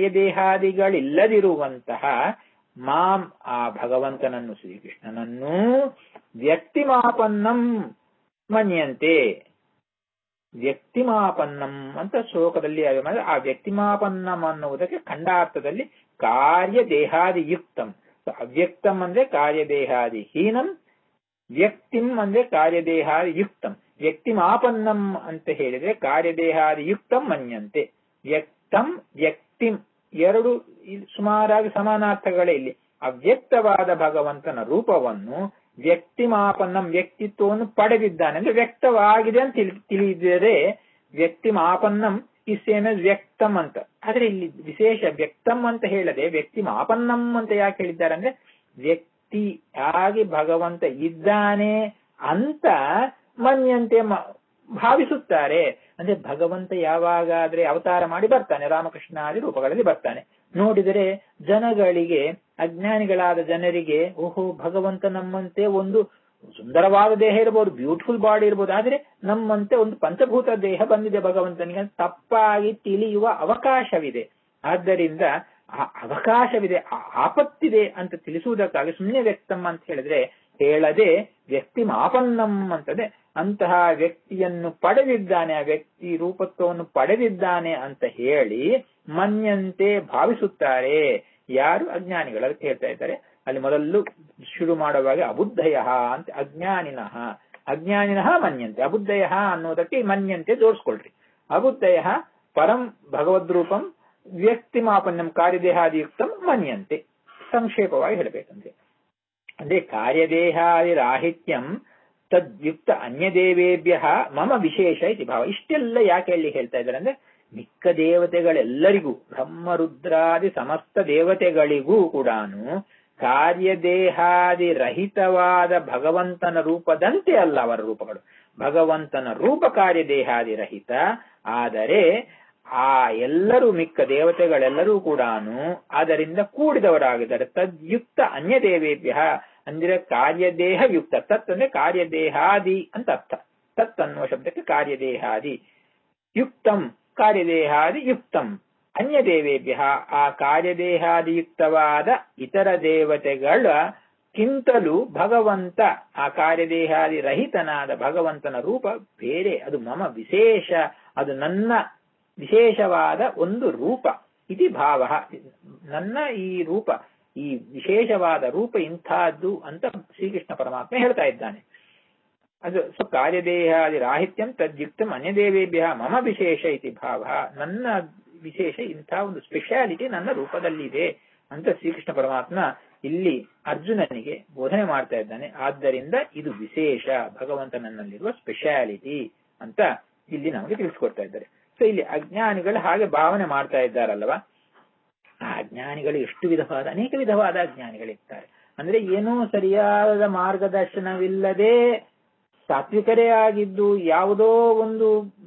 ಕಾರ್ಯದೇಹಾದಿಗಳಿಲ್ಲದಿರುವಂತಹ ಮಾಂ ಆ ಭಗವಂತನನ್ನು ಶ್ರೀಕೃಷ್ಣನನ್ನು ವ್ಯಕ್ತಿಮಾಪನ್ನಂ ಮನ್ಯಂತೆ ವ್ಯಕ್ತಿಮಾಪನ್ನಂ ಅಂತ ಶ್ಲೋಕದಲ್ಲಿ ಅದು ಮಾಡಿದ್ರೆ ಆ ವ್ಯಕ್ತಿಮಾಪನ್ನಂ ಅನ್ನುವುದಕ್ಕೆ ಖಂಡಾರ್ಥದಲ್ಲಿ ಕಾರ್ಯದೇಹಾದಿ ಯುಕ್ತಂ ಅವ್ಯಕ್ತಂ ಅಂದ್ರೆ ಕಾರ್ಯದೇಹಾದಿ ಹೀನಂ ವ್ಯಕ್ತಿಂ ಅಂದ್ರೆ ಕಾರ್ಯದೇಹಾದಿ ಯುಕ್ತಂ ವ್ಯಕ್ತಿಮಾಪನ್ನಂ ಅಂತ ಹೇಳಿದ್ರೆ ಕಾರ್ಯದೇಹಾದಿ ಯುಕ್ತಂ ಮನ್ಯಂತೆ ವ್ಯಕ್ತಂ ವ್ಯಕ್ತಿಂ ಎರಡು ಇಲ್- ಸುಮಾರಾಗಿ ಸಮಾನಾರ್ಥಗಳೇ ಇಲ್ಲಿ ಅವ್ಯಕ್ತವಾದ ಭಗವಂತನ ರೂಪವನ್ನು ವ್ಯಕ್ತಿಮಾಪನ್ನಂ ವ್ಯಕ್ತಿತ್ವವನ್ನು ಪಡೆದಿದ್ದಾನೆ ಅಂದ್ರೆ ವ್ಯಕ್ತವಾಗಿದೆ ಅಂತ ತಿಳಿ- ತಿಳಿದರೆ ವ್ಯಕ್ತಿಮಾಪನ್ನಂ ಈ ಸೇಮ್ ವ್ಯಕ್ತಂ ಅಂತ ಆದ್ರೆ ಇಲ್ಲಿ ವಿಶೇಷ ವ್ಯಕ್ತಂ ಅಂತ ಹೇಳದೆ ವ್ಯಕ್ತಿ ಮಾಪನ್ನಂ ಅಂತ ಯಾಕೆ ಹೇಳಿದ್ದಾರೆ ಅಂದ್ರೆ ವ್ಯಕ್ತಿಯಾಗಿ ಭಗವಂತ ಇದ್ದಾನೆ ಅಂತ ಮನ್ಯಂತೆ ಮ- ಭಾವಿಸುತ್ತಾರೆ ಅಂದ್ರೆ ಭಗವಂತ ಯಾವಾಗಾದ್ರೆ ಅವತಾರ ಮಾಡಿ ಬರ್ತಾನೆ ರಾಮಕೃಷ್ಣಾದಿ ರೂಪಗಳಲ್ಲಿ ಬರ್ತಾನೆ ನೋಡಿದರೆ ಜನಗಳಿಗೆ ಅಜ್ಞಾನಿಗಳಾದ ಜನರಿಗೆ ಓಹೋ ಭಗವಂತ ನಮ್ಮಂತೆ ಒಂದು ಸುಂದರವಾದ ದೇಹ ಇರಬಹುದು ಬ್ಯೂಟಿಫುಲ್ ಬಾಡಿ ಇರಬಹುದು ಆದ್ರೆ ನಮ್ಮಂತೆ ಒಂದು ಪಂಚಭೂತ ದೇಹ ಬಂದಿದೆ ಭಗವಂತನಿಗೆ ತಪ್ಪಾಗಿ ತಿಳಿಯುವ ಅವಕಾಶವಿದೆ ಆದ್ದರಿಂದ ಆ ಅವಕಾಶವಿದೆ ಆಪತ್ತಿದೆ ಅಂತ ತಿಳಿಸುವುದಕ್ಕಾಗಿ ಸುಮ್ಮನೆ ವ್ಯಕ್ತಂ ಅಂತ ಹೇಳಿದ್ರೆ ಹೇಳದೆ ವ್ಯಕ್ತಿ ಮಾಪನ್ನಂ ಅಂತದೆ ಅಂತಹ ವ್ಯಕ್ತಿಯನ್ನು ಪಡೆದಿದ್ದಾನೆ ಆ ವ್ಯಕ್ತಿ ರೂಪತ್ವವನ್ನು ಪಡೆದಿದ್ದಾನೆ ಅಂತ ಹೇಳಿ ಮನ್ಯಂತೆ ಭಾವಿಸುತ್ತಾರೆ ಯಾರು ಅಜ್ಞಾನಿಗಳು ಅದಕ್ಕೆ ಹೇಳ್ತಾ ಇದ್ದಾರೆ ಅಲ್ಲಿ ಮೊದಲು ಶುರು ಮಾಡುವಾಗ ಅಬುದ್ಧಯ ಅಂತ ಅಜ್ಞಾನಿನಃ ಅಜ್ಞಾನಿನಃ ಮನ್ಯಂತೆ ಅಬುದ್ಧಯ ಅನ್ನೋದಕ್ಕೆ ಮನ್ಯಂತೆ ಜೋಡಿಸ್ಕೊಳ್ರಿ ಅಬುದ್ಧಯ ಪರಂ ಭಗವದ್ರೂಪಂ ವ್ಯಕ್ತಿ ಮಾಪನ್ಯಂ ಕಾರ್ಯದೇಹಾದಿಯುಕ್ತಂ ಮನ್ಯಂತೆ ಸಂಕ್ಷೇಪವಾಗಿ ಹೇಳಬೇಕಂತೆ ಅಂದ್ರೆ ಕಾರ್ಯದೇಹಾದಿ ರಾಹಿತ್ಯಂ ತದ್ಯುಕ್ತ ಅನ್ಯದೇವೇಭ್ಯ ಮಮ ವಿಶೇಷ ಇತಿ ಭಾವ ಇಷ್ಟೆಲ್ಲ ಯಾಕೆ ಅಲ್ಲಿ ಹೇಳ್ತಾ ಇದ್ದಾರೆ ಅಂದ್ರೆ ಮಿಕ್ಕ ದೇವತೆಗಳೆಲ್ಲರಿಗೂ ಬ್ರಹ್ಮರುದ್ರಾದಿ ಸಮಸ್ತ ದೇವತೆಗಳಿಗೂ ಕೂಡ ಕಾರ್ಯದೇಹಾದಿ ರಹಿತವಾದ ಭಗವಂತನ ರೂಪದಂತೆ ಅಲ್ಲ ಅವರ ರೂಪಗಳು ಭಗವಂತನ ರೂಪ ಕಾರ್ಯದೇಹಾದಿ ರಹಿತ ಆದರೆ ಆ ಎಲ್ಲರೂ ಮಿಕ್ಕ ದೇವತೆಗಳೆಲ್ಲರೂ ಕೂಡ ಅದರಿಂದ ಕೂಡಿದವರಾಗಿದ್ದಾರೆ ತದ್ಯುಕ್ತ ಅನ್ಯ ದೇವೇಭ್ಯ ಅಂದ್ರೆ ಕಾರ್ಯದೇಹ ಯುಕ್ತ ತತ್ ಅಂದ್ರೆ ಕಾರ್ಯದೇಹಾದಿ ಅಂತ ಅರ್ಥ ತತ್ ಅನ್ನುವ ಶಬ್ದಕ್ಕೆ ಕಾರ್ಯದೇಹಾದಿ ಯುಕ್ತಂ ಕಾರ್ಯದೇಹಾದಿ ಯುಕ್ತಂ ಅನ್ಯ ದೇವೇಭ್ಯ ಆ ಕಾರ್ಯದೇಹಾದಿಯುಕ್ತವಾದ ಇತರ ದೇವತೆಗಳ ಕಿಂತಲೂ ಭಗವಂತ ಆ ಕಾರ್ಯದೇಹಾದಿ ರಹಿತನಾದ ಭಗವಂತನ ರೂಪ ಬೇರೆ ಅದು ಮಮ ವಿಶೇಷ ಅದು ನನ್ನ ವಿಶೇಷವಾದ ಒಂದು ರೂಪ ಇತಿ ಭಾವ ನನ್ನ ಈ ರೂಪ ಈ ವಿಶೇಷವಾದ ರೂಪ ಇಂಥದ್ದು ಅಂತ ಶ್ರೀಕೃಷ್ಣ ಪರಮಾತ್ಮ ಹೇಳ್ತಾ ಇದ್ದಾನೆ ಅದು ಸೊ ಕಾರ್ಯದೇಹಾದಿ ರಾಹಿತ್ಯಂ ತದ್ಯುಕ್ತಂ ಅನ್ಯದೇವೇಭ್ಯ ಮಮ ವಿಶೇಷ ಇತಿ ಭಾವ ನನ್ನ ವಿಶೇಷ ಇಂಥ ಒಂದು ಸ್ಪೆಷಾಲಿಟಿ ನನ್ನ ರೂಪದಲ್ಲಿದೆ ಅಂತ ಶ್ರೀಕೃಷ್ಣ ಪರಮಾತ್ಮ ಇಲ್ಲಿ ಅರ್ಜುನನಿಗೆ ಬೋಧನೆ ಮಾಡ್ತಾ ಇದ್ದಾನೆ ಆದ್ದರಿಂದ ಇದು ವಿಶೇಷ ಭಗವಂತನಲ್ಲಿರುವ ಸ್ಪೆಷಾಲಿಟಿ ಅಂತ ಇಲ್ಲಿ ನಮಗೆ ತಿಳಿಸ್ಕೊಡ್ತಾ ಇದ್ದಾರೆ ಸೊ ಇಲ್ಲಿ ಅಜ್ಞಾನಿಗಳು ಹಾಗೆ ಭಾವನೆ ಮಾಡ್ತಾ ಇದ್ದಾರಲ್ವಾ ಆ ಅಜ್ಞಾನಿಗಳು ಎಷ್ಟು ವಿಧವಾದ ಅನೇಕ ವಿಧವಾದ ಅಜ್ಞಾನಿಗಳಿರ್ತಾರೆ ಅಂದ್ರೆ ಏನೋ ಸರಿಯಾದ ಮಾರ್ಗದರ್ಶನವಿಲ್ಲದೆ ಸಾತ್ವಿಕರೇ ಆಗಿದ್ದು ಯಾವುದೋ ಒಂದು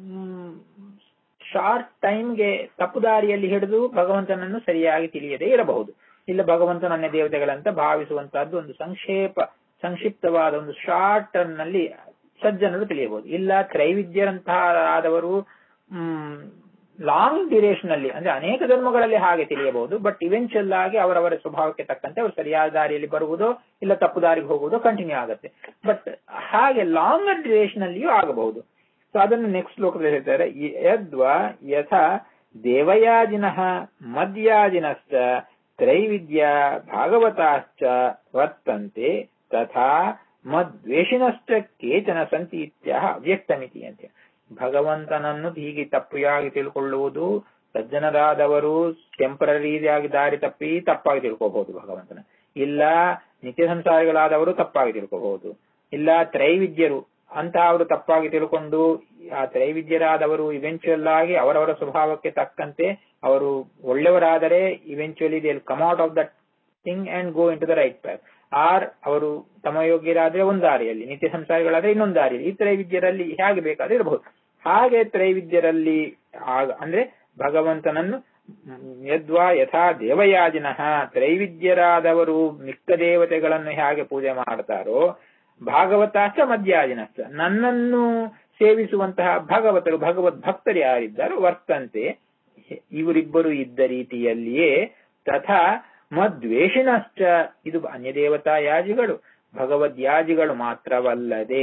ಶಾರ್ಟ್ ಟೈಮ್ಗೆ ತಪ್ಪು ದಾರಿಯಲ್ಲಿ ಹಿಡಿದು ಭಗವಂತನನ್ನು ಸರಿಯಾಗಿ ತಿಳಿಯದೇ ಇರಬಹುದು ಇಲ್ಲ ಭಗವಂತನನ್ನೇ ದೇವತೆಗಳಂತ ಭಾವಿಸುವಂತಹದ್ದು ಒಂದು ಸಂಕ್ಷೇಪ ಸಂಕ್ಷಿಪ್ತವಾದ ಒಂದು ಶಾರ್ಟ್ ನಲ್ಲಿ ಸಜ್ಜನರು ತಿಳಿಯಬಹುದು ಇಲ್ಲ ತ್ರೈವಿದ್ಯರಂತಹ ಆದವರು ಹ್ಮ್ ಲಾಂಗ್ ಡ್ಯೂರೇಷನ್ ಅಲ್ಲಿ ಅಂದ್ರೆ ಅನೇಕ ಧರ್ಮಗಳಲ್ಲಿ ಹಾಗೆ ತಿಳಿಯಬಹುದು ಬಟ್ ಇವೆನ್ಚುಯಲ್ ಆಗಿ ಅವರವರ ಸ್ವಭಾವಕ್ಕೆ ತಕ್ಕಂತೆ ಅವರು ಸರಿಯಾದ ದಾರಿಯಲ್ಲಿ ಬರುವುದೋ ಇಲ್ಲ ತಪ್ಪು ದಾರಿಗೆ ಹೋಗುವುದೋ ಕಂಟಿನ್ಯೂ ಆಗುತ್ತೆ ಬಟ್ ಹಾಗೆ ಲಾಂಗ್ ಡ್ಯೂರೇಷನ್ ಅಲ್ಲಿಯೂ ಆಗಬಹುದು ಸೊ ಅದನ್ನು ನೆಕ್ಸ್ಟ್ ಶ್ಲೋಕದಲ್ಲಿ ಹೇಳ್ತಾರೆ ಯದ್ವಾ ಯಥ ದೇವಯಾಜಿನಃ ಮದ್ಯಾಜಿನಶ್ಚ ತ್ರೈವಿದ್ಯ ಭಾಗವತಾಶ್ಚ ವರ್ತಂತೆ ತಥಾ ಮದ್ವೇಷಿನಶ್ಚ ಕೇಚನ ಸಂತಿ ಇತ್ಯಹ ಅವ್ಯಕ್ತಮಿತಿ ಅಂತ ಭಗವಂತನನ್ನು ಹೀಗೆ ತಪ್ಪಿಯಾಗಿ ತಿಳ್ಕೊಳ್ಳುವುದು ಸಜ್ಜನರಾದವರು ಟೆಂಪರರಿಯಾಗಿ ದಾರಿ ತಪ್ಪಿ ತಪ್ಪಾಗಿ ತಿಳ್ಕೋಬಹುದು ಭಗವಂತನ ಇಲ್ಲ ನಿತ್ಯ ಸಂಸಾರಿಗಳಾದವರು ತಪ್ಪಾಗಿ ತಿಳ್ಕೋಬಹುದು ಇಲ್ಲ ತ್ರೈವಿದ್ಯರು ಅಂತ ಅವರು ತಪ್ಪಾಗಿ ತಿಳ್ಕೊಂಡು ಆ ತ್ರೈವಿದ್ಯರಾದವರು ಇವೆಂಚುಯಲ್ ಆಗಿ ಅವರವರ ಸ್ವಭಾವಕ್ಕೆ ತಕ್ಕಂತೆ ಅವರು ಒಳ್ಳೆಯವರಾದರೆ eventually they come out of that thing and go into the right path or ಅವರು ತಮಯೋಗ್ಯರಾದ್ರೆ ಒಂದು ದಾರಿಯಲ್ಲಿ ನಿತ್ಯ ಸಂಸಾರಿಗಳಾದ್ರೆ ಇನ್ನೊಂದು ದಾರಿಯಲ್ಲಿ ಈ ತ್ರೈವಿದ್ಯರಲ್ಲಿ ಹೇಗೆ ಬೇಕಾದ್ರೆ ಇರಬಹುದು ಹಾಗೆ ತ್ರೈವಿದ್ಯರಲ್ಲಿ ಅಂದ್ರೆ ಭಗವಂತನನ್ನು ಯದ್ವಾ ಯಥಾ ದೇವಯಾಜಿನಃ ತ್ರೈವಿದ್ಯರಾದವರು ಮಿಕ್ಕ ದೇವತೆಗಳನ್ನು ಹೇಗೆ ಪೂಜೆ ಮಾಡ್ತಾರೋ ಭಾಗವತಾಶ್ಚ ಮಧ್ಯಾಜಿನಶ್ಚ ನನ್ನನ್ನು ಸೇವಿಸುವಂತಹ ಭಗವತರು ಭಗವದ್ ಭಕ್ತರು ಯಾರಿದ್ದಾರೋ ವರ್ತಂತೆ ಇವರಿಬ್ಬರು ಇದ್ದ ರೀತಿಯಲ್ಲಿಯೇ ತಥಾ ಮದ್ವೇಷಿನಶ್ಚ ಇದು ಅನ್ಯದೇವತಾ ಯಾಜಿಗಳು ಭಗವದ್ಯಾಜಿಗಳು ಮಾತ್ರವಲ್ಲದೆ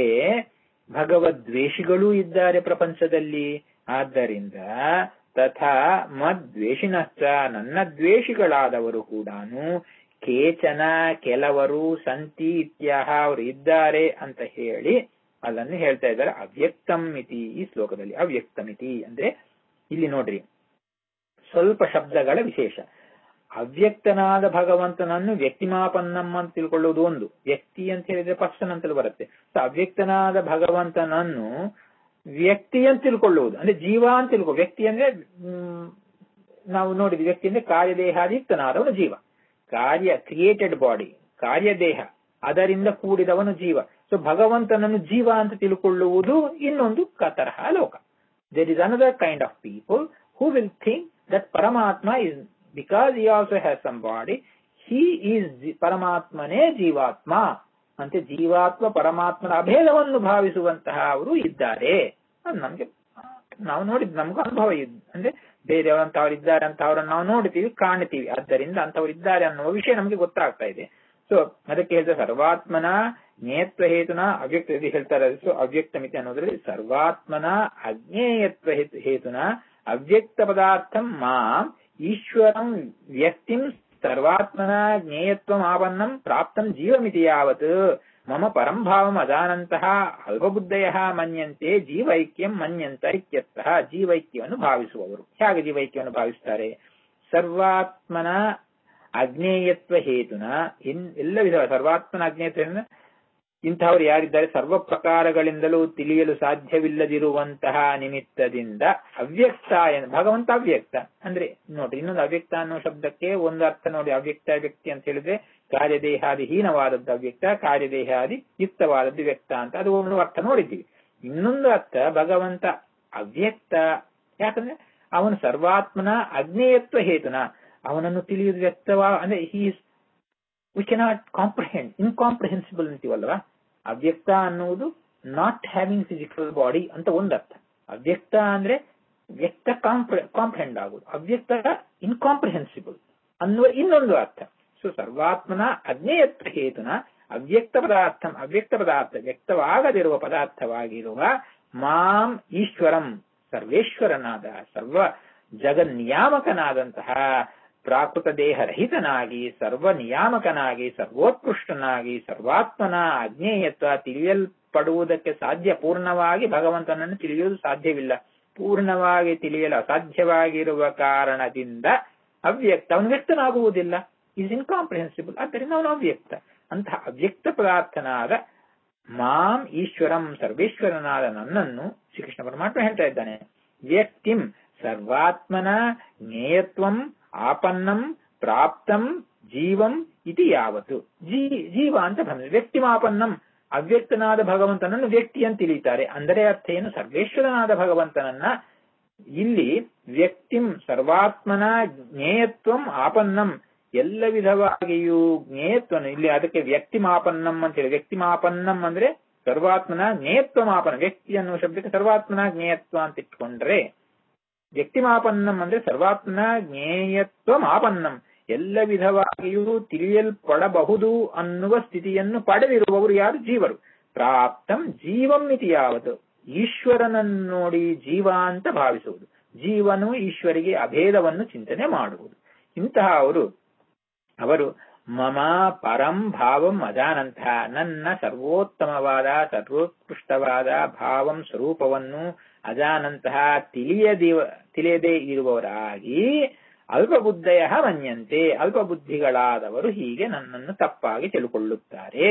ಭಗವದ್ವೇಷಿಗಳೂ ಇದ್ದಾರೆ ಪ್ರಪಂಚದಲ್ಲಿ ಆದ್ದರಿಂದ ತಥಾ ಮದ್ವೇಷಿನಶ್ಚ ನನ್ನ ದ್ವೇಷಿಗಳಾದವರು ಕೂಡ ಕೇಚನ ಕೆಲವರು ಸಂತಿ ಇತ್ಯಾಹ ಅವರು ಇದ್ದಾರೆ ಅಂತ ಹೇಳಿ ಅದನ್ನು ಹೇಳ್ತಾ ಇದ್ದಾರೆ ಅವ್ಯಕ್ತಂ ಮಿತಿ ಈ ಶ್ಲೋಕದಲ್ಲಿ ಅವ್ಯಕ್ತಮಿತಿ ಅಂದ್ರೆ ಇಲ್ಲಿ ನೋಡ್ರಿ ಸ್ವಲ್ಪ ಶಬ್ದಗಳ ವಿಶೇಷ ಅವ್ಯಕ್ತನಾದ ಭಗವಂತನನ್ನು ವ್ಯಕ್ತಿಮಾಪನ್ನಂ ಅಂತ ತಿಳ್ಕೊಳ್ಳುವುದು ಒಂದು ವ್ಯಕ್ತಿ ಅಂತ ಹೇಳಿದ್ರೆ ಪರ್ಸನ್ ಅಂತಲೂ ಬರುತ್ತೆ ಸೊ ಅವ್ಯಕ್ತನಾದ ಭಗವಂತನನ್ನು ವ್ಯಕ್ತಿ ಅಂತ ತಿಳ್ಕೊಳ್ಳುವುದು ಅಂದ್ರೆ ಜೀವ ಅಂತ ತಿಳ್ಕೊ ವ್ಯಕ್ತಿ ಅಂದ್ರೆ ನಾವು ನೋಡಿದ್ವಿ ವ್ಯಕ್ತಿ ಅಂದ್ರೆ ಕಾರ್ಯದೇಹಾದಿಕ್ತನಾದವನು ಜೀವ ಕಾರ್ಯ ಕ್ರಿಯೇಟೆಡ್ ಬಾಡಿ ಕಾರ್ಯದೇಹ ಅದರಿಂದ ಕೂಡಿದವನು ಜೀವ ಸೊ ಭಗವಂತನನ್ನು ಜೀವ ಅಂತ ತಿಳ್ಕೊಳ್ಳುವುದು ಇನ್ನೊಂದು ಕ- ತರಹ ಲೋಕ there is another kind of people who will think that ಪರಮಾತ್ಮ is because he also has some body he is ಪರಮಾತ್ಮನೇ ಜೀವಾತ್ಮ ಅಂತೆ ಜೀವಾತ್ಮ ಪರಮಾತ್ಮನ ಅಭೇದವನ್ನು ಭಾವಿಸುವಂತಹ ಅವರು ಇದ್ದಾರೆ ಅದು ನಮ್ಗೆ ನಾವು ನೋಡಿದ್ ನಮ್ಗೂ ಅನುಭವ ಇದೆ ಅಂದ್ರೆ ಬೇರೆಯವರಂತವ್ರು ಇದ್ದಾರೆ ಅಂತ ಅವರನ್ನು ನಾವು ನೋಡ್ತೀವಿ ಕಾಣ್ತೀವಿ ಆದ್ದರಿಂದ ಅಂತವ್ರು ಇದ್ದಾರೆ ಅನ್ನುವ ವಿಷಯ ನಮಗೆ ಗೊತ್ತಾಗ್ತಾ ಇದೆ ಸೊ ಅದಕ್ಕೆ ಹೇಳಿದ ಸರ್ವಾತ್ಮನ ಜ್ಞೇಯತ್ವ ಹೇತುನ ಅವ್ಯಕ್ತ ಇದು ಹೇಳ್ತಾರೆ ಸೊ ಅವ್ಯಕ್ತ ಮಿತಿ ಅನ್ನೋದ್ರಲ್ಲಿ ಸರ್ವಾತ್ಮನ ಅಜ್ಞೇಯತ್ವ ಹೇತು- ಹೇತುನ ಅವ್ಯಕ್ತ ಪದಾರ್ಥಂ ಮಾಂ ಈಶ್ವರಂ ವ್ಯಕ್ತಿಂ ಸರ್ವಾತ್ಮನ ಜ್ಞೇಯತ್ವಂ ಆಪನ್ನಂ ಪ್ರಾಪ್ತಂ ಜೀವಮಿತಿ ಯಾವತ್ ಮಮ ಪರಂಭಾವಂ ಅಜಾನಂತಹ ಅಲ್ಪಬುದ್ಧಯ ಮನ್ಯಂತೆ ಜೀವೈಕ್ಯಂ ಮನ್ಯಂತ ಇತ್ಯರ್ಥಃ ಜೀವೈಕ್ಯವನ್ನು ಭಾವಿಸುವವರು ಹೇಗೆ ಜೀವೈಕ್ಯವನ್ನು ಭಾವಿಸುತ್ತಾರೆ ಸರ್ವಾತ್ಮನ ಅಜ್ಞೇಯತ್ವ ಹೇತುನ ಇನ್ ಎಲ್ಲ ವಿಧ ಸರ್ವಾತ್ಮನ ಅಜ್ಞೇಯತ್ವ ಇಂತಹವರು ಯಾರಿದ್ದಾರೆ ಸರ್ವ ಪ್ರಕಾರಗಳಿಂದಲೂ ತಿಳಿಯಲು ಸಾಧ್ಯವಿಲ್ಲದಿರುವಂತಹ ನಿಮಿತ್ತದಿಂದ ಅವ್ಯಕ್ತ ಎನ್- ಭಗವಂತ ಅವ್ಯಕ್ತ ಅಂದ್ರೆ ನೋಡ್ರಿ ಇನ್ನೊಂದು ಅವ್ಯಕ್ತ ಅನ್ನೋ ಶಬ್ದಕ್ಕೆ ಒಂದು ಅರ್ಥ ನೋಡಿ ಅವ್ಯಕ್ತ ವ್ಯಕ್ತಿ ಅಂತ ಹೇಳಿದ್ರೆ ಕಾರ್ಯದೇಹಾದಿ ಹೀನವಾದದ್ದು ಅವ್ಯಕ್ತ ಕಾರ್ಯದೇಹಾದಿ ಯುಕ್ತವಾದದ್ದು ವ್ಯಕ್ತ ಅಂತ ಅದು ಒಂದು ಅರ್ಥ ನೋಡಿದ್ದೀವಿ ಇನ್ನೊಂದು ಅರ್ಥ ಭಗವಂತ ಅವ್ಯಕ್ತ ಯಾಕಂದ್ರೆ ಅವನು ಸರ್ವಾತ್ಮನ ಅಜ್ಞೇಯತ್ವ ಹೇತುನ ಅವನನ್ನು ತಿಳಿಯುವುದು ವ್ಯಕ್ತವಾ ಅಂದ್ರೆ he's we cannot comprehend incomprehensible ಅಂತೀವಲ್ವಾ ಅವ್ಯಕ್ತ ಅನ್ನುವುದು ನಾಟ್ ಹ್ಯಾವಿಂಗ್ ಫಿಸಿಕಲ್ ಬಾಡಿ ಅಂತ ಒಂದರ್ಥ ಅವ್ಯಕ್ತ ಅಂದ್ರೆ ವ್ಯಕ್ತ ಕಾಂಪ್ರಹೆಂಡ್ ಆಗುವುದು ಅವ್ಯಕ್ತ ಇನ್ಕಾಂಪ್ರಹೆನ್ಸಿಬಲ್ ಅನ್ನುವ ಇನ್ನೊಂದು ಅರ್ಥ ಸೊ ಸರ್ವಾತ್ಮನ ಅಜ್ಞೇಯತ್ವ ಹೇತುನ ಅವ್ಯಕ್ತ ಪದಾರ್ಥ ಅವ್ಯಕ್ತ ಪದಾರ್ಥ ವ್ಯಕ್ತವಾಗದಿರುವ ಪದಾರ್ಥವಾಗಿರುವ ಮಾಂ ಈಶ್ವರಂ ಸರ್ವೇಶ್ವರನಾದ ಸರ್ವ ಜಗನ್ನಿಯಾಮಕನಾದಂತಹ ಪ್ರಾಕೃತ ದೇಹರಹಿತನಾಗಿ ಸರ್ವ ನಿಯಾಮಕನಾಗಿ ಸರ್ವೋತ್ಕೃಷ್ಟನಾಗಿ ಸರ್ವಾತ್ಮನ ಅಜ್ಞೇಯತ್ವ ತಿಳಿಯಲ್ಪಡುವುದಕ್ಕೆ ಸಾಧ್ಯ ಪೂರ್ಣವಾಗಿ ಭಗವಂತನನ್ನು ತಿಳಿಯುವುದು ಸಾಧ್ಯವಿಲ್ಲ ಪೂರ್ಣವಾಗಿ ತಿಳಿಯಲು ಅಸಾಧ್ಯವಾಗಿರುವ ಕಾರಣದಿಂದ ಅವ್ಯಕ್ತ ಅವನು ವ್ಯಕ್ತನಾಗುವುದಿಲ್ಲ ಈಸ್ ಇನ್ಕಾಂಪ್ರಿಹೆನ್ಸಿಬಲ್ ಆದ್ದರಿಂದ ಅವನು ಅವ್ಯಕ್ತ ಅಂತಹ ಅವ್ಯಕ್ತ ಪದಾರ್ಥನಾದ ಮಾಂ ಈಶ್ವರಂ ಸರ್ವೇಶ್ವರನಾದ ನನ್ನನ್ನು ಶ್ರೀಕೃಷ್ಣ ಪರಮಾತ್ಮ ಹೇಳ್ತಾ ಇದ್ದಾನೆ ವ್ಯಕ್ತಿಂ ಸರ್ವಾತ್ಮನ ಜ್ಞೇಯತ್ವಂ ಆಪನ್ನಂ ಪ್ರಾಪ್ತಂ ಜೀವಂ ಇತಿ ಯಾವತ್ತು ಜೀ ಜೀವ ಅಂತ ಬಂದಿದೆ ವ್ಯಕ್ತಿಮಾಪನ್ನಂ ಅವ್ಯಕ್ತನಾದ ಭಗವಂತನನ್ನು ವ್ಯಕ್ತಿ ಅಂತ ತಿಳಿತಾರೆ ಅಂದರೆ ಅರ್ಥ ಏನು ಸರ್ವೇಶ್ವರನಾದ ಭಗವಂತನನ್ನ ಇಲ್ಲಿ ವ್ಯಕ್ತಿಂ ಸರ್ವಾತ್ಮನ ಜ್ಞೇಯತ್ವಂ ಆಪನ್ನಂ ಎಲ್ಲ ವಿಧವಾಗಿಯೂ ಜ್ಞೇಯತ್ವನು ಇಲ್ಲಿ ಅದಕ್ಕೆ ವ್ಯಕ್ತಿ ಮಾಪನ್ನಂ ಅಂತ ಹೇಳಿ ವ್ಯಕ್ತಿ ಮಾಪನ್ನಂ ಅಂದ್ರೆ ಸರ್ವಾತ್ಮನ ಜ್ಞೇಯತ್ವ ಮಾಪನ ವ್ಯಕ್ತಿ ಅನ್ನುವ ಶಬ್ದಕ್ಕೆ ಸರ್ವಾತ್ಮನ ಜ್ಞೇಯತ್ವ ಅಂತ ಇಟ್ಕೊಂಡ್ರೆ ವ್ಯಕ್ತಿ ಮಾಪನ್ನಂ ಅಂದ್ರೆ ಸರ್ವಾತ್ಮನ ಜ್ಞೇಯತ್ವ ಮಾಪನ್ನಂ ಎಲ್ಲ ವಿಧವಾಗಿಯೂ ತಿಳಿಯಲ್ಪಡಬಹುದು ಅನ್ನುವ ಸ್ಥಿತಿಯನ್ನು ಪಡೆದಿರುವವರು ಯಾರು ಜೀವರು ಪ್ರಾಪ್ತಂ ಜೀವಂ ಇತಿ ಯಾವತ್ತು ಈಶ್ವರನನ್ನು ನೋಡಿ ಜೀವ ಅಂತ ಭಾವಿಸುವುದು ಜೀವನು ಈಶ್ವರಿಗೆ ಅಭೇದವನ್ನು ಚಿಂತನೆ ಮಾಡುವುದು ಇಂತಹ ಅವರು ಅವರು ಮಮ ಪರಂ ಭಾವಂ ಅಜಾನಂತಹ ನನ್ನ ಸರ್ವೋತ್ತಮವಾದ ಸರ್ವೋತ್ಕೃಷ್ಟವಾದ ಭಾವಂ ಸ್ವರೂಪವನ್ನು ಅಜಾನಂತಹ ತಿಳಿಯದಿವ ತಿಳಿಯದೇ ಇರುವವರಾಗಿ ಅಲ್ಪಬುದ್ಧಯ ಮನ್ಯಂತೆ ಅಲ್ಪಬುದ್ಧಿಗಳಾದವರು ಹೀಗೆ ನನ್ನನ್ನು ತಪ್ಪಾಗಿ ತಿಳ್ಕೊಳ್ಳುತ್ತಾರೆ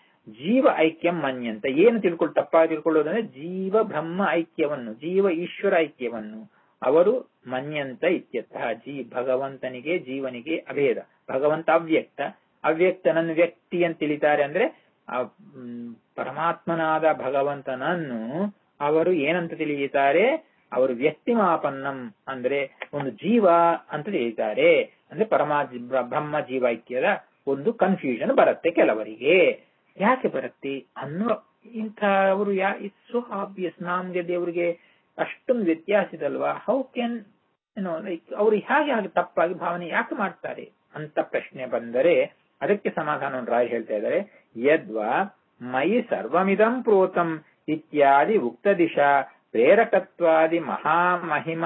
ಜೀವ ಐಕ್ಯಂ ಮನ್ಯಂತ ಏನು ತಿಳ್ಕೊಳ್ಳು ತಪ್ಪಾಗಿ ತಿಳ್ಕೊಳ್ಳೋದಂದ್ರೆ ಜೀವ ಬ್ರಹ್ಮ ಐಕ್ಯವನ್ನು ಜೀವ ಈಶ್ವರ ಐಕ್ಯವನ್ನು ಅವರು ಮನ್ಯಂತ ಇತ್ಯರ್ಥಃ ಜೀ ಭಗವಂತನಿಗೆ ಜೀವನಿಗೆ ಅಭೇದ ಭಗವಂತ ಅವ್ಯಕ್ತ ಅವ್ಯಕ್ತನನ್ನು ವ್ಯಕ್ತಿ ಅಂತ ತಿಳಿತಾರೆ ಅಂದ್ರೆ ಆ, ಮ್, ಪರಮಾತ್ಮನಾದ ಭಗವಂತನನ್ನು ಅವರು ಏನಂತ ತಿಳಿಯುತ್ತಾರೆ ಅವರು ವ್ಯಕ್ತಿ ಮಾಪನ್ನಂ ಅಂದ್ರೆ ಒಂದು ಜೀವ ಅಂತ ತಿಳಿಯುತ್ತಾರೆ ಅಂದ್ರೆ ಪರಮಾ ಬ್ರ- ಬ್ರಹ್ಮ ಜೀವೈಕ್ಯದ ಒಂದು ಕನ್ಫ್ಯೂಷನ್ ಬರುತ್ತೆ ಕೆಲವರಿಗೆ ಯಾಕೆ ಬರುತ್ತೆ ಅನ್ನೋ ಇಂಥ ಅವರು ಯಾ ಇಟ್ಸ್ ಸೋ ಆಬ್ವಿಯಸ್ ನಮ್ಗೆ ದೇವರಿಗೆ ಅಷ್ಟೊಂದು ವ್ಯತ್ಯಾಸ ಇದಲ್ವಾ ಹೌ ಕ್ಯಾನ್ ಏನೋ ಲೈಕ್ ಅವರು ಹೇಗೆ ಹಾಗೆ ತಪ್ಪಾಗಿ ಭಾವನೆ ಯಾಕೆ ಮಾಡ್ತಾರೆ ಅಂತ ಪ್ರಶ್ನೆ ಬಂದರೆ ಅದಕ್ಕೆ ಸಮಾಧಾನವನ್ನು ರಾಯ್ ಹೇಳ್ತಾ ಇದ್ದಾರೆ ಯದ್ವಾ ಮಯಿ ಸರ್ವಮಿದಂ ಪ್ರೋತಂ ಇತ್ಯಾದಿ ಉಕ್ತ ದಿಶಾ ಪ್ರೇರಕತ್ವಾದಿ ಮಹಾಮಹಿಮ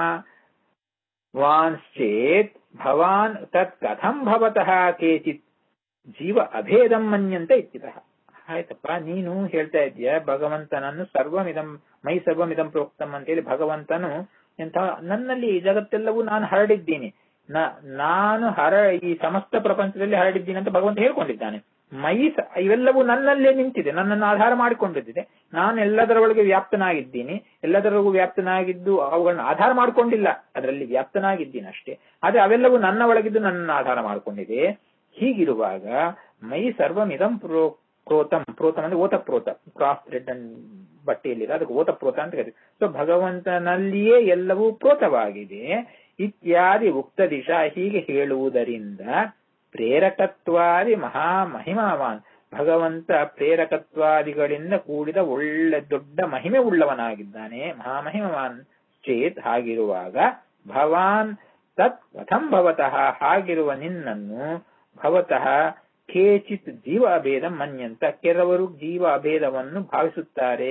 ವಾಂಶ್ಚೇತ್ ಭವಾನ್ ತತ್ ಕಥಂ ಭವತಃ ಕೇಚಿತ್ ಜೀವ ಅಭೇದಂ ಮನ್ಯಂತ ಇತ್ತಿತಃ ಆಯ್ತಪ್ಪ ನೀನು ಹೇಳ್ತಾ ಇದೀಯ ಭಗವಂತನನ್ನು ಸರ್ವಮಿದಂ ಮೈ ಸರ್ವಮಿದಂ ಪ್ರೋಕ್ತಂ ಅಂತೇಳಿ ಭಗವಂತನು ಎಂಥ ನನ್ನಲ್ಲಿ ಈ ಜಗತ್ತೆಲ್ಲವೂ ನಾನು ಹರಡಿದ್ದೀನಿ ನ- ನಾನು ಹರ ಈ ಸಮಸ್ತ ಪ್ರಪಂಚದಲ್ಲಿ ಹರಡಿದ್ದೀನಿ ಅಂತ ಭಗವಂತ ಹೇಳ್ಕೊಂಡಿದ್ದಾನೆ ಮೈ ಸ- ಇವೆಲ್ಲವೂ ನನ್ನಲ್ಲೇ ನಿಂತಿದೆ ನನ್ನನ್ನು ಆಧಾರ ಮಾಡಿಕೊಂಡಿದ್ದಿದೆ ನಾನು ಎಲ್ಲದರ ಒಳಗೆ ವ್ಯಾಪ್ತನಾಗಿದ್ದೀನಿ ಎಲ್ಲದರೊಳಗೂ ವ್ಯಾಪ್ತನಾಗಿದ್ದು ಅವುಗಳನ್ನ ಆಧಾರ ಮಾಡಿಕೊಂಡಿಲ್ಲ ಅದರಲ್ಲಿ ವ್ಯಾಪ್ತನಾಗಿದ್ದೀನಿ ಅಷ್ಟೇ ಆದ್ರೆ ಅವೆಲ್ಲವೂ ನನ್ನ ಒಳಗಿದ್ದು ನನ್ನನ್ನು ಆಧಾರ ಮಾಡಿಕೊಂಡಿದೆ ಹೀಗಿರುವಾಗ ಮೈ ಸರ್ವಮಿದಂ ಪ್ರೋಕ್ತ ಪ್ರೋತಂ ಪ್ರೋತಂ ಅಂದ್ರೆ ಓತಪ್ರೋತ ಕ್ರಾಸ್ ಥ್ರೆಡ್ ಅಂಡ್ ಬಟ್ಟೆಯಲ್ಲಿದೆ ಅದಕ್ಕೆ ಓತಪ್ರೋತ ಅಂತ ಕರೀತಾರೆ ಸೊ ಭಗವಂತನಲ್ಲಿಯೇ ಎಲ್ಲವೂ ಪ್ರೋತವಾಗಿದೆ ಇತ್ಯಾದಿ ಉಕ್ತ ದಿಶಾ ಹೀಗೆ ಹೇಳುವುದರಿಂದ ಪ್ರೇರಕತ್ವಾದಿ ಮಹಾಮಹಿಮಾವಾನ್ ಭಗವಂತ ಪ್ರೇರಕತ್ವಾದಿಗಳಿಂದ ಕೂಡಿದ ಒಳ್ಳೆ ದೊಡ್ಡ ಮಹಿಮೆ ಉಳ್ಳವನಾಗಿದ್ದಾನೆ ಮಹಾಮಹಿಮವಾನ್ ಚೇತ್ ಹಾಗಿರುವಾಗ ಭವಾನ್ ತತ್ ಕಥಂ ಭವತಃ ಹಾಗಿರುವ ನಿನ್ನನ್ನು ಭವತಃ ಕೇಚಿತ್ ಜೀವ ಅಭೇದ ಮನ್ಯಂತ ಕೆಲವರು ಜೀವ ಅಭೇದವನ್ನು ಭಾವಿಸುತ್ತಾರೆ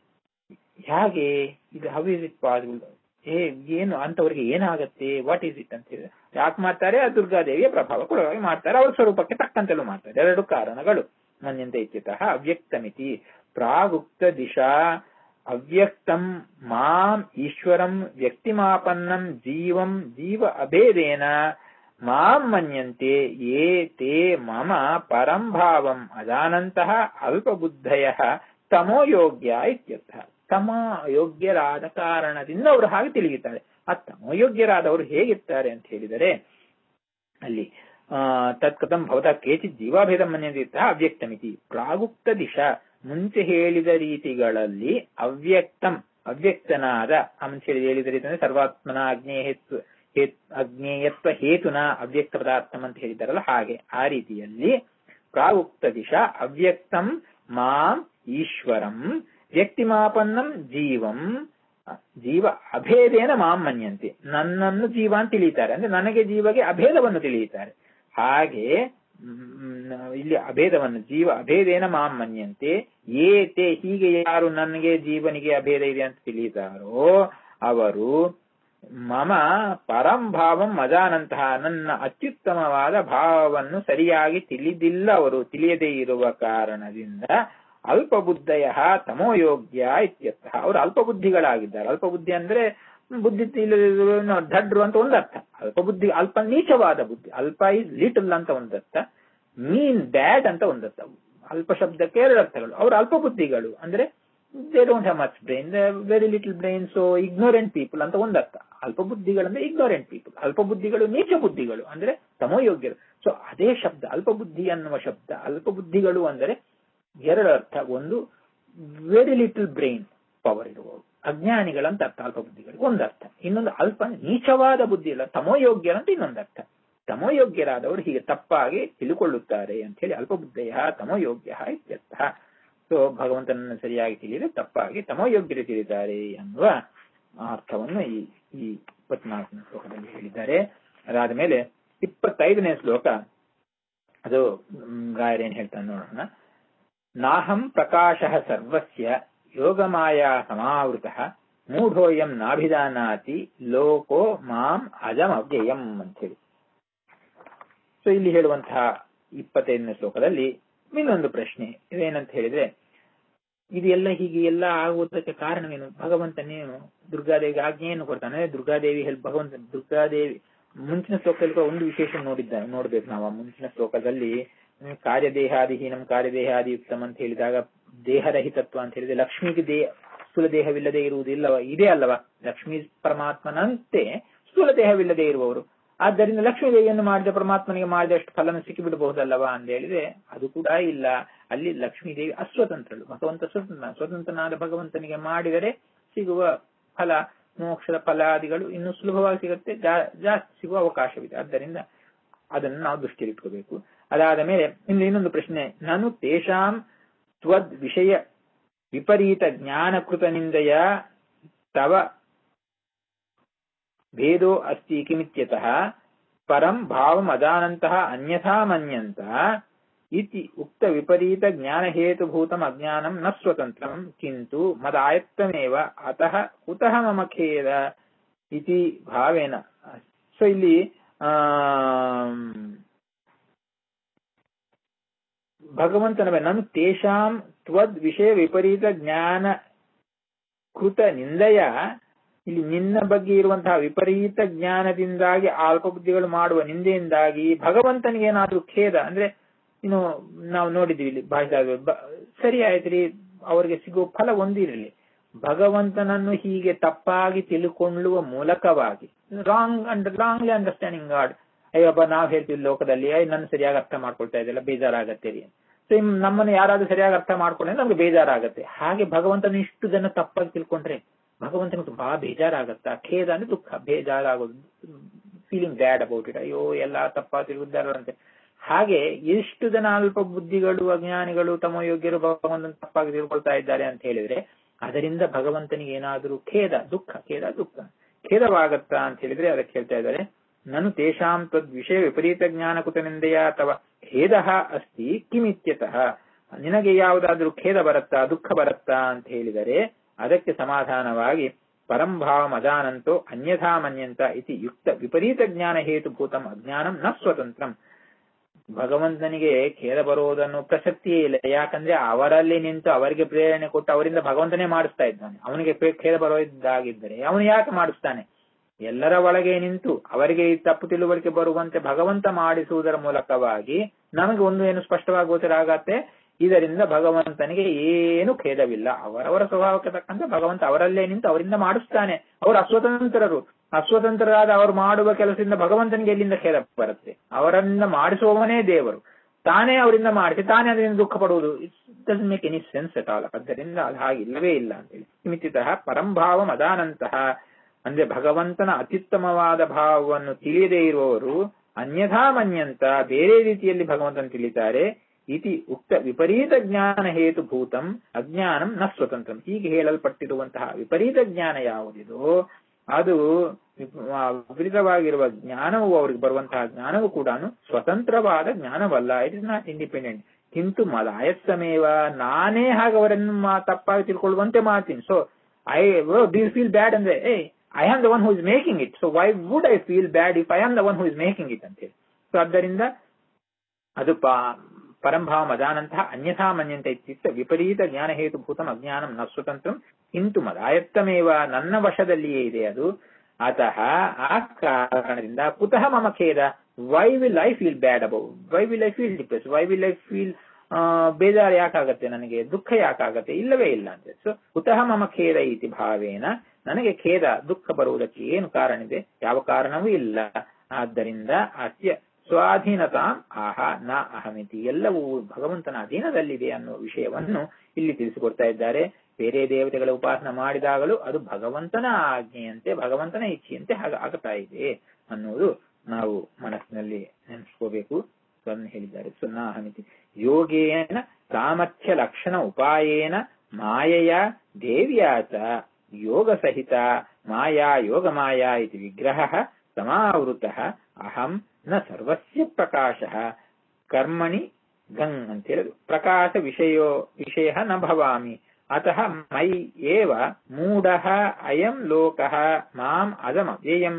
ಹೇಗೆ ಇದು ಹೌ ಇಸ್ ಇಟ್ ಪಾಸಿಬಲ್ ಏ ಏನು ಅಂತವರಿಗೆ ಏನಾಗತ್ತೆ ವಾಟ್ ಈಸ್ ಇಟ್ ಅಂತ ಹೇಳಿದ್ರೆ ಯಾಕೆ ಮಾಡ್ತಾರೆ ಆ ದುರ್ಗಾದೇವಿಯ ಪ್ರಭಾವ ಕೊಡುವಾಗಿ ಮಾಡ್ತಾರೆ ಅವ್ರ ಸ್ವರೂಪಕ್ಕೆ ತಕ್ಕಂತೆಲ್ಲೂ ಮಾಡ್ತಾರೆ ಎರಡು ಕಾರಣಗಳು ಮನ್ಯಂತೆ ಇತ್ಯತಃ ಅವ್ಯಕ್ತಮಿತಿ ಪ್ರಾಗುಕ್ತ ದಿಶಾ ಅವ್ಯಕ್ತಂ ಮಾಂ ಈಶ್ವರಂ ವ್ಯಕ್ತಿಮಾಪನ್ನಂ ಜೀವಂ ಜೀವ ಅಭೇದೇನ ಮಾಂ ಮನ್ಯಂತೆ ಯೇ ತೇ ಮಮ ಪರಂ ಭಾವಂ ಅಜಾನಂತಹ ಅಲ್ಪಬುದ್ಧಯ ತಮೋಯೋಗ್ಯ ಇತ್ಯರ್ಥ ತಮ ಯೋಗ್ಯರಾದ ಕಾರಣದಿಂದ ಅವರು ಹಾಗೆ ತಿಳಿಯುತ್ತಾರೆ ಆ ತಮೋಯೋಗ್ಯರಾದವರು ಹೇಗಿರ್ತಾರೆ ಅಂತ ಹೇಳಿದರೆ ಅಲ್ಲಿ ತತ್ಕಥಂ ಭವತ ಕೇಚಿತ್ ಜೀವಾಭೇದ ಮನ್ಯಂತೆ ಅವ್ಯಕ್ತಮಿತಿ ಪ್ರಾಗುಕ್ತ ದಿಶಾ ಮುಂಚೆ ಹೇಳಿದ ರೀತಿಗಳಲ್ಲಿ ಅವ್ಯಕ್ತಂ ಅವ್ಯಕ್ತನಾದ ಅಂತ ಹೇಳಿ ಹೇಳಿದ ರೀತಿ ಅಂದ್ರೆ ಸರ್ವಾತ್ಮನ ಅಗ್ನೇಯತ್ವ ಅಜ್ಞೇಯತ್ವ ಹೇತುನ ಅವ್ಯಕ್ತ ಪದಾರ್ಥಂ ಅಂತ ಹೇಳಿದಾರಲ್ಲ ಹಾಗೆ ಆ ರೀತಿಯಲ್ಲಿ ಪ್ರಾಗುಕ್ತ ದಿಶಾ ಅವ್ಯಕ್ತಂ ಮಾಂ ಈಶ್ವರಂ ವ್ಯಕ್ತಿಮಾಪನ್ನಂ ಜೀವಂ ಜೀವ ಅಭೇದೇನ ಮಾಂ ಮನ್ಯಂತೆ ನನ್ನನ್ನು ಜೀವ ಅಂತ ತಿಳಿಯುತ್ತಾರೆ ಅಂದ್ರೆ ನನಗೆ ಜೀವಗೆ ಅಭೇದವನ್ನು ತಿಳಿಯುತ್ತಾರೆ ಹಾಗೆ ಇಲ್ಲಿ ಅಭೇದವನ್ನು ಜೀವ ಅಭೇದೇನ ಮಾಂ ಮನ್ಯಂತೆ ಏತೆ ಹೀಗೆ ಯಾರು ನನಗೆ ಜೀವನಿಗೆ ಅಭೇದ ಇದೆ ಅಂತ ತಿಳಿಯುತ್ತಾರೋ ಅವರು ಮಮ ಪರಂ ಭಾವಂ ಅಜಾನಂತಹ ನನ್ನ ಅತ್ಯುತ್ತಮವಾದ ಭಾವವನ್ನು ಸರಿಯಾಗಿ ತಿಳಿದಿಲ್ಲ ಅವರು ತಿಳಿಯದೇ ಇರುವ ಕಾರಣದಿಂದ ಅಲ್ಪಬುದ್ಧಯ ತಮೋಯೋಗ್ಯ ಇತ್ಯರ್ಥ ಅವರು ಅಲ್ಪಬುದ್ಧಿಗಳಾಗಿದ್ದಾರೆ ಅಲ್ಪಬುದ್ಧಿ ಅಂದ್ರೆ ಬುದ್ಧಿ ಧಡ್ರು ಅಂತ ಒಂದರ್ಥ ಅಲ್ಪಬುದ್ಧಿ ಅಲ್ಪ ನೀಚವಾದ ಬುದ್ಧಿ ಅಲ್ಪ ಇಸ್ ಲಿಟಲ್ ಅಂತ ಒಂದರ್ಥ ಮೀನ್ ಬ್ಯಾಡ್ ಅಂತ ಒಂದರ್ಥ ಅಲ್ಪ ಶಬ್ದಕ್ಕೆ ಎರಡು ಅರ್ಥಗಳು ಅವರು ಅಲ್ಪಬುದ್ಧಿಗಳು ಅಂದ್ರೆ they don't have much brain very little brain so ignorant people ಅಂತ ಒಂದರ್ಥ ಅಲ್ಪಬುದ್ಧಿಗಳಂದ್ರೆ ಇಗ್ನೋರೆಂಟ್ ಪೀಪಲ್ ಅಲ್ಪಬುದ್ಧಿಗಳು ನೀಚ ಬುದ್ಧಿಗಳು ಅಂದ್ರೆ ತಮೋಯೋಗ್ಯರು ಸೊ ಅದೇ ಶಬ್ದ ಅಲ್ಪಬುದ್ಧಿ ಅನ್ನುವ ಶಬ್ದ ಅಲ್ಪಬುದ್ಧಿಗಳು ಅಂದರೆ ಎರಡು ಅರ್ಥ ಒಂದು ವೆರಿ ಲಿಟಲ್ ಬ್ರೈನ್ ಪವರ್ ಇರುವವರು ಅಜ್ಞಾನಿಗಳಂತ ಅರ್ಥ ಅಲ್ಪಬುದ್ಧಿಗಳು ಒಂದರ್ಥ ಇನ್ನೊಂದು ಅಲ್ಪ ನೀಚವಾದ ಬುದ್ಧಿ ಇಲ್ಲ ತಮೋಯೋಗ್ಯರಂತ ಇನ್ನೊಂದರ್ಥ ತಮೋಯೋಗ್ಯರಾದವರು ಹೀಗೆ ತಪ್ಪಾಗಿ ತಿಳ್ಕೊಳ್ಳುತ್ತಾರೆ ಅಂತ ಹೇಳಿ ಅಲ್ಪಬುದ್ಧಯ ತಮೋಯೋಗ್ಯ ಇತ್ಯರ್ಥ ಸೊ ಭಗವಂತನನ್ನು ಸರಿಯಾಗಿ ತಿಳಿಯದೆ ತಪ್ಪಾಗಿ ತಮೋಯೋಗ್ಯರು ತಿಳಿದ್ದಾರೆ ಎನ್ನುವ ಅರ್ಥವನ್ನು ಈ ಈ ಇಪ್ಪತ್ನಾಲ್ಕನೇ ಶ್ಲೋಕದಲ್ಲಿ ಹೇಳಿದ್ದಾರೆ ಅದಾದ ಮೇಲೆ ಇಪ್ಪತ್ತೈದನೇ ಶ್ಲೋಕ ಅದು ರಾಯರೇನ್ ಹೇಳ್ತಾನೆ ನೋಡೋಣ ನಾಹಂ ಪ್ರಕಾಶ ಸರ್ವಸ್ಯ ಯೋಗಮಾಯಾ ಸಮಾವೃತ ಮೂಢೋಯಂ ನಾಭಿದಾನಾತಿ ಲೋಕೋ ಮಾಂ ಅಜಂ ಅವ್ಯಯಂ ಅಂತ ಹೇಳಿ ಸೊ ಇಲ್ಲಿ ಹೇಳುವಂತಹ ಇಪ್ಪತ್ತೈದನೇ ಶ್ಲೋಕದಲ್ಲಿ ಇನ್ನೊಂದು ಪ್ರಶ್ನೆ ಇದೇನಂತ ಹೇಳಿದ್ರೆ ಇದೆಲ್ಲ ಹೀಗೆ ಎಲ್ಲ ಆಗುವುದಕ್ಕೆ ಕಾರಣವೇನು ಭಗವಂತನೇನು ದುರ್ಗಾದೇವಿಗೆ ಆಜ್ಞೆಯನ್ನು ಕೊಡ್ತಾನೆ ದುರ್ಗಾದೇವಿ ಹೆಲ್ಪ್ ಭಗವಂತ ದುರ್ಗಾದೇವಿ ಮುಂಚಿನ ಶ್ಲೋಕದಲ್ಲಿ ಒಂದು ವಿಶೇಷ ನೋಡಿದ್ದ ನೋಡ್ಬೇಕು ನಾವು ಮುಂಚಿನ ಶ್ಲೋಕದಲ್ಲಿ ಕಾರ್ಯದೇಹಾದಿಹೀನಂ ಕಾರ್ಯದೇಹಾದಿಯುಕ್ತಂ ಅಂತ ಹೇಳಿದಾಗ ದೇಹರಹಿತತ್ವ ಅಂತ ಹೇಳಿದ್ರೆ ಲಕ್ಷ್ಮಿಗೆ ದೇಹ ಸ್ಥೂಲ ದೇಹವಿಲ್ಲದೆ ಇರುವುದಿಲ್ಲವ ಇದೇ ಅಲ್ಲವ ಲಕ್ಷ್ಮೀ ಪರಮಾತ್ಮನಂತೆ ಸ್ಥೂಲ ದೇಹವಿಲ್ಲದೆ ಇರುವವರು ಆದ್ದರಿಂದ ಲಕ್ಷ್ಮೀ ದೇವಿಯನ್ನು ಮಾಡಿದ ಪರಮಾತ್ಮನಿಗೆ ಮಾಡಿದಷ್ಟು ಫಲನ ಸಿಕ್ಕಿಬಿಡಬಹುದಲ್ಲವಾ ಅಂತ ಹೇಳಿದ್ರೆ ಅದು ಕೂಡ ಇಲ್ಲ ಅಲ್ಲಿ ಲಕ್ಷ್ಮೀ ದೇವಿ ಅಸ್ವತಂತ್ರಳು ಭಗವಂತ ಸ್ವತಂತ್ರ ಸ್ವತಂತ್ರನಾದ ಭಗವಂತನಿಗೆ ಮಾಡಿದರೆ ಸಿಗುವ ಫಲ ಮೋಕ್ಷದ ಫಲಾದಿಗಳು ಇನ್ನು ಸುಲಭವಾಗಿ ಸಿಗುತ್ತೆ ಜಾಸ್ತಿ ಸಿಗುವ ಅವಕಾಶವಿದೆ ಆದ್ದರಿಂದ ಅದನ್ನು ನಾವು ದೃಷ್ಟಿಯಲ್ಲಿಟ್ಕೋಬೇಕು ಅದಾದ ಮೇಲೆ ಇನ್ನು ಇನ್ನೊಂದು ಪ್ರಶ್ನೆ ನಾನು ತೇಷಾಂ ತ್ವದ್ ವಿಷಯ ವಿಪರೀತ ಜ್ಞಾನಕೃತನಿಂದಯ ತವ ಭೇದೋ ಅಸ್ತಿ ಕಿಮಿತ್ಯತಃ ಪರಂ ಭಾವಂ ಅಜಾನಂತಹ ಅನ್ಯಥಾ ಮನ್ಯಂತ ಇತಿ ಉಕ್ತ ವಿಪರೀತ ಜ್ಞಾನಹೇತುಭೂತಂ ಅಜ್ಞಾನಂ ನ ಸ್ವತಂತ್ರಂ ಕಿಂತು ಮದಾಯತ್ತಮೇವ ಅತಃ ಕುತಃ ಮಮ ಖೇದ ಇತಿ ಭಾವೇನ ಸೊ ಇಲ್ಲಿ ಆ ಭಗವಂತನ ನಾನು ತೇಷಾಂ ತ್ವದ್ ವಿಷಯ ವಿಪರೀತ ಜ್ಞಾನ ಕೃತ ನಿಂದಯ ಇಲ್ಲಿ ನಿನ್ನ ಬಗ್ಗೆ ಇರುವಂತಹ ವಿಪರೀತ ಜ್ಞಾನದಿಂದಾಗಿ ಅಲ್ಪಬುದ್ಧಿಗಳು ಮಾಡುವ ನಿಂದೆಯಿಂದಾಗಿ ಭಗವಂತನಿಗೆ ಏನಾದ್ರೂ ಖೇದ ಅಂದ್ರೆ ಇನ್ನು ನಾವು ನೋಡಿದ್ವಿ ಇಲ್ಲಿ ಭಾಷೆ ಸರಿ ಆಯ್ತ್ರಿ ಅವರಿಗೆ ಸಿಗುವ ಫಲ ಒಂದಿರಲಿ ಭಗವಂತನನ್ನು ಹೀಗೆ ತಪ್ಪಾಗಿ ತಿಳ್ಕೊಳ್ಳುವ ಮೂಲಕವಾಗಿ wrong and wrongly understanding god ಅಯ್ಯಬ್ಬ ನಾವ್ ಹೇಳ್ತೀವಿ ಲೋಕದಲ್ಲಿ ನನ್ನ ಸರಿಯಾಗಿ ಅರ್ಥ ಮಾಡ್ಕೊಳ್ತಾ ಇದೆಲ್ಲ ಬೇಜಾರಾಗತ್ತೆ ರೀ ಸೇಮ್ ನಮ್ಮನ್ನು ಯಾರಾದ್ರೂ ಸರಿಯಾಗಿ ಅರ್ಥ ಮಾಡ್ಕೊಂಡ್ರೆ ನಮ್ಗೆ ಬೇಜಾರಾಗತ್ತೆ ಹಾಗೆ ಭಗವಂತನ ಇಷ್ಟು ಜನ ತಪ್ಪಾಗಿ ತಿಳ್ಕೊಂಡ್ರೆ ಭಗವಂತನಿಗೆ ತುಂಬಾ ಬೇಜಾರಾಗತ್ತಾ ಖೇದ ಅಂದ್ರೆ ದುಃಖ ಬೇಜಾರಾಗೋದು ಫೀಲಿಂಗ್ ಬ್ಯಾಡ್ ಅಬೌಟ್ ಇಟ್ ಅಯ್ಯೋ ಎಲ್ಲ ತಪ್ಪಾಗಿ ತಿರುಗಿದ್ದಾರಂತೆ ಹಾಗೆ ಎಷ್ಟು ಜನ ಅಲ್ಪ ಬುದ್ಧಿಗಳು ಅಜ್ಞಾನಿಗಳು ತಮ್ಮ ಯೋಗ್ಯರು ಭಗವಂತನ ತಪ್ಪಾಗಿ ತಿಳ್ಕೊಳ್ತಾ ಇದ್ದಾರೆ ಅಂತ ಹೇಳಿದ್ರೆ ಅದರಿಂದ ಭಗವಂತನಿಗೆ ಏನಾದರೂ ಖೇದ ದುಃಖ ಖೇದ ದುಃಖ ಖೇದವಾಗತ್ತಾ ಅಂತ ಹೇಳಿದ್ರೆ ಅದಕ್ಕೆ ಹೇಳ್ತಾ ಇದ್ದಾರೆ ನನು ತೇಷಾಂ ತದ್ ವಿಷಯ ವಿಪರೀತ ಜ್ಞಾನ ಕುತನಿಂದೆಯ ಅಥವಾ ಖೇದ ಅಸ್ತಿ ಕಿಮಿತ್ಯತಃ ನಿನಗೆ ಯಾವುದಾದ್ರೂ ಖೇದ ಬರುತ್ತಾ ದುಃಖ ಬರುತ್ತಾ ಅಂತ ಹೇಳಿದರೆ ಅದಕ್ಕೆ ಸಮಾಧಾನವಾಗಿ ಪರಂಭಾವ ಮಜಾನಂತೋ ಅನ್ಯಥಾ ಮನ್ಯಂತ ಇತಿ ಯುಕ್ತ ವಿಪರೀತ ಜ್ಞಾನ ಹೇತುಭೂತಂ ಅಜ್ಞಾನಂ ನ ಸ್ವತಂತ್ರಂ ಭಗವಂತನಿಗೆ ಖೇದ ಬರುವುದನ್ನು ಪ್ರಸಕ್ತಿಯೇ ಇಲ್ಲ ಯಾಕಂದ್ರೆ ಅವರಲ್ಲಿ ನಿಂತು ಅವರಿಗೆ ಪ್ರೇರಣೆ ಕೊಟ್ಟು ಅವರಿಂದ ಭಗವಂತನೇ ಮಾಡಿಸ್ತಾ ಇದ್ದಾನೆ ಅವನಿಗೆ ಖೇದ ಬರೋದಾಗಿದ್ದರೆ ಅವನು ಯಾಕೆ ಮಾಡಿಸ್ತಾನೆ ಎಲ್ಲರ ಒಳಗೆ ನಿಂತು ಅವರಿಗೆ ಈ ತಪ್ಪು ತಿಳುವಳಿಕೆ ಬರುವಂತೆ ಭಗವಂತ ಮಾಡಿಸುವುದರ ಮೂಲಕವಾಗಿ ನಮಗೆ ಒಂದು ಏನು ಸ್ಪಷ್ಟವಾಗಿ ಗೋಚರ ಆಗತ್ತೆ ಇದರಿಂದ ಭಗವಂತನಿಗೆ ಏನು ಖೇದವಿಲ್ಲ ಅವರವರ ಸ್ವಭಾವಕ್ಕೆ ತಕ್ಕಂತೆ ಭಗವಂತ ಅವರಲ್ಲೇ ನಿಂತು ಅವರಿಂದ ಮಾಡಿಸ್ತಾನೆ ಅವರು ಅಸ್ವತಂತ್ರರು ಅಸ್ವತಂತ್ರರಾದ ಅವರು ಮಾಡುವ ಕೆಲಸದಿಂದ ಭಗವಂತನಿಗೆ ಎಲ್ಲಿಂದ ಖೇದ ಬರುತ್ತೆ ಅವರನ್ನ ಮಾಡಿಸುವವನೇ ದೇವರು ತಾನೇ ಅವರಿಂದ ಮಾಡಿಸಿ ತಾನೇ ಅದರಿಂದ ದುಃಖ ಪಡುವುದು it make any sense at all ಆದ್ದರಿಂದ ಅದು ಹಾಗಿಲ್ಲವೇ ಇಲ್ಲ ಅಂತೇಳಿ ಮಿತಿತಃ ಪರಂಭಾವ ಮದಾನಂತಹ ಅಂದ್ರೆ ಭಗವಂತನ ಅತ್ಯುತ್ತಮವಾದ ಭಾವವನ್ನು ತಿಳಿಯದೇ ಇರುವವರು ಅನ್ಯಥಾ ಮನ್ಯಂತ ಬೇರೆ ರೀತಿಯಲ್ಲಿ ಭಗವಂತನ ತಿಳಿತಾರೆ ಇತಿ ಉಕ್ತ ವಿಪರೀತ ಜ್ಞಾನ ಹೇತುಭೂತಂ ಅಜ್ಞಾನಂ ನ ಸ್ವತಂತ್ರಂ ಹೀಗೆ ಹೇಳಲ್ಪಟ್ಟಿರುವಂತಹ ವಿಪರೀತ ಜ್ಞಾನ ಯಾವುದಿದೋ ಅದು ವಿಪರೀತವಾಗಿರುವ ಜ್ಞಾನವು ಅವರಿಗೆ ಬರುವಂತಹ ಜ್ಞಾನವು ಕೂಡ ಸ್ವತಂತ್ರವಾದ ಜ್ಞಾನವಲ್ಲ ಇಟ್ ಇಸ್ ನಾಟ್ ಇಂಡಿಪೆಂಡೆಂಟ್ ಕಿಂತು ಮಲಾಯತ್ತಮೇವ ನಾನೇ ಹಾಗೆ ಅವರನ್ನು ತಪ್ಪಾಗಿ ತಿಳ್ಕೊಳ್ಳುವಂತೆ ಮಾಡ್ತೀನಿ so I do feel bad ಅಂದ್ರೆ a I am the one who is making it so why would I feel bad if I am the one who is making it ಅಂತೇಳಿ ಸೊ ಆದ್ದರಿಂದ ಅದು ಪರಂಭಾವ ಮದಾನಂತಹ ಅನ್ಯಥಾ ಮನ್ಯಂತ ಇತ್ಯುಕ್ತ ವಿಪರೀತ ಜ್ಞಾನ ಹೇತುಭೂತಂ ಅಜ್ಞಾನಂ ನ ಸ್ವತಂತ್ರಂ ಕಿಂತು ಮದಾಯತ್ತಮೇವ ನನ್ನ ವಶದಲ್ಲಿಯೇ ಇದೆ ಅದು ಅತಃ ಆ ಕಾರಣದಿಂದ ಕುತಃ ಮಮ ಖೇದ why will I feel bad about why will I feel depress why will I feel ಬೇಜಾರು ಯಾಕಾಗತ್ತೆ ನನಗೆ ದುಃಖ ಯಾಕಾಗತ್ತೆ ಇಲ್ಲವೇ ಇಲ್ಲ ಅಂತ ಸೊ ಕುತಃ ಮಮ ಖೇದ ಇತಿ ಭಾವೇನ ನನಗೆ ಖೇದ ದುಃಖ ಬರುವುದಕ್ಕೆ ಏನು ಕಾರಣ ಇದೆ ಯಾವ ಕಾರಣವೂ ಇಲ್ಲ ಆದ್ದರಿಂದ ಅಸ್ಯ ಸ್ವಾಧೀನತಾಂ ಆಹ ನ ಅಹಮಿತಿ ಎಲ್ಲವೂ ಭಗವಂತನ ಅಧೀನದಲ್ಲಿದೆ ಅನ್ನುವ ವಿಷಯವನ್ನು ಇಲ್ಲಿ ತಿಳಿಸಿಕೊಡ್ತಾ ಇದ್ದಾರೆ ಬೇರೆ ದೇವತೆಗಳ ಉಪಾಸನ ಮಾಡಿದಾಗಲೂ ಅದು ಭಗವಂತನ ಆಜ್ಞೆಯಂತೆ ಭಗವಂತನ ಇಚ್ಛೆಯಂತೆ ಹಾಗೆ ಆಗ್ತಾ ಇದೆ ಅನ್ನುವುದು ನಾವು ಮನಸ್ಸಿನಲ್ಲಿ ನೆನೆಸ್ಕೋಬೇಕು ಅದನ್ನು ಹೇಳಿದ್ದಾರೆ ಸುನ್ನಾಹಮಿತಿ ಯೋಗೇನ ಸಾಮರ್ಥ್ಯ ಲಕ್ಷಣ ಉಪಾಯೇನ ಮಾಯೆಯ ದೇವ್ಯಾತ ಯೋಗ ಸಹಿತ ಮಾಯಾ ಯೋಗ ಮಾಯಾ ಇತಿ ವಿಗ್ರಹ ಸಮಾವೃತ ಅಹಂ ನ ಸರ್ವಸ್ಯ ಪ್ರಕಾಶ ಕರ್ಮಣಿ ಗಂಗ್ ಅಂತ ಹೇಳುದು ಪ್ರಕಾಶ ವಿಷಯೋ ವಿಷಯ ನ ಭವಾಮಿ ಅತಃ ಮೈ ಏವ ಮೂಢ ಅಯಂ ಲೋಕ ಮಾಂ ಅದಮವ್ಯಯಂ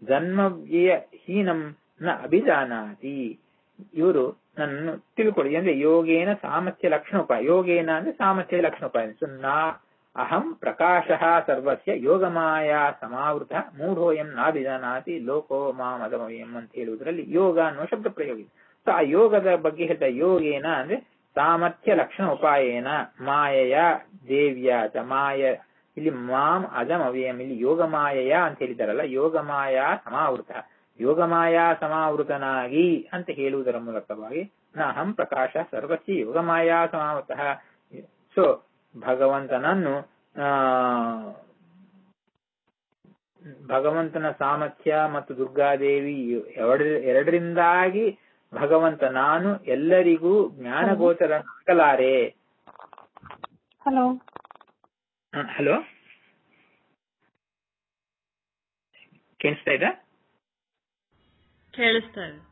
ಜನ್ಮವ್ಯಯಹೀನಂ ನ ಅಭಿಜಾನಾತಿ ಇವರು ನನ್ನನ್ನು ತಿಳ್ಕೊಳ್ಳಿ ಅಂದ್ರೆ ಯೋಗೇನ ಸಾಮರ್ಥ್ಯ ಲಕ್ಷಣ ಉಪಾಯ ಯೋಗೇನ ಅಂದ್ರೆ ಸಾಮರ್ಥ್ಯ ಲಕ್ಷಣ ಉಪಾಯ ಸೊ ನಾ ಅಹಂ ಪ್ರಕಾಶ ಸರ್ವಸ್ಯ ಯೋಗಮಾಯಾ ಸಮಾವೃತ ಮೂಢೋಯಂ ನಾಭಿಜಾನಾತಿ ಲೋಕೋ ಮಾಂ ಅದಮವ್ಯಂ ಅಂತ ಹೇಳುವುದರಲ್ಲಿ ಯೋಗ ಅನ್ನುವ ಶಬ್ದ ಪ್ರಯೋಗ ಇದೆ ಸೊ ಆ ಯೋಗದ ಬಗ್ಗೆ ಹೇಳ್ತಾ ಯೋಗೇನ ಅಂದ್ರೆ ಸಾಮರ್ಥ್ಯ ಲಕ್ಷಣ ಉಪಾಯೇನ ಮಾಯೆಯ ದೇವ್ಯಾತ ಮಾಯ ಇಲ್ಲಿ ಮಾಂ ಅಜಂ ಅವ್ಯಯಂ ಇಲ್ಲಿ ಯೋಗಮಾಯಯ ಅಂತ ಹೇಳಿದಾರಲ್ಲ ಯೋಗಮಾಯಾ ಸಮಾವೃತ ಯೋಗಮಾಯಾ ಸಮಾವೃತನಾಗಿ ಅಂತ ಹೇಳುವುದರ ಮೂಲಕವಾಗಿ ನಾಹಂ ಪ್ರಕಾಶ ಸರ್ವಸ್ಯ ಯೋಗಮಾಯಾ ಸಮಾವೃತ ಸೊ ಭಗವಂತನನ್ನು ಆ ಭಗವಂತನ ಸಾಮರ್ಥ್ಯ ಮತ್ತು ದುರ್ಗಾದೇವಿ ಎರಡರಿಂದಾಗಿ ಭಗವಂತ ನಾನು ಎಲ್ಲರಿಗೂ ಜ್ಞಾನಗೋಚರ ಆಗಲಾರೆ ಹಲೋ ಹಲೋ ಕೇಳಿಸ್ತಾ ಇದೆ ಕೇಳಿಸ್ತಾ ಇದೆ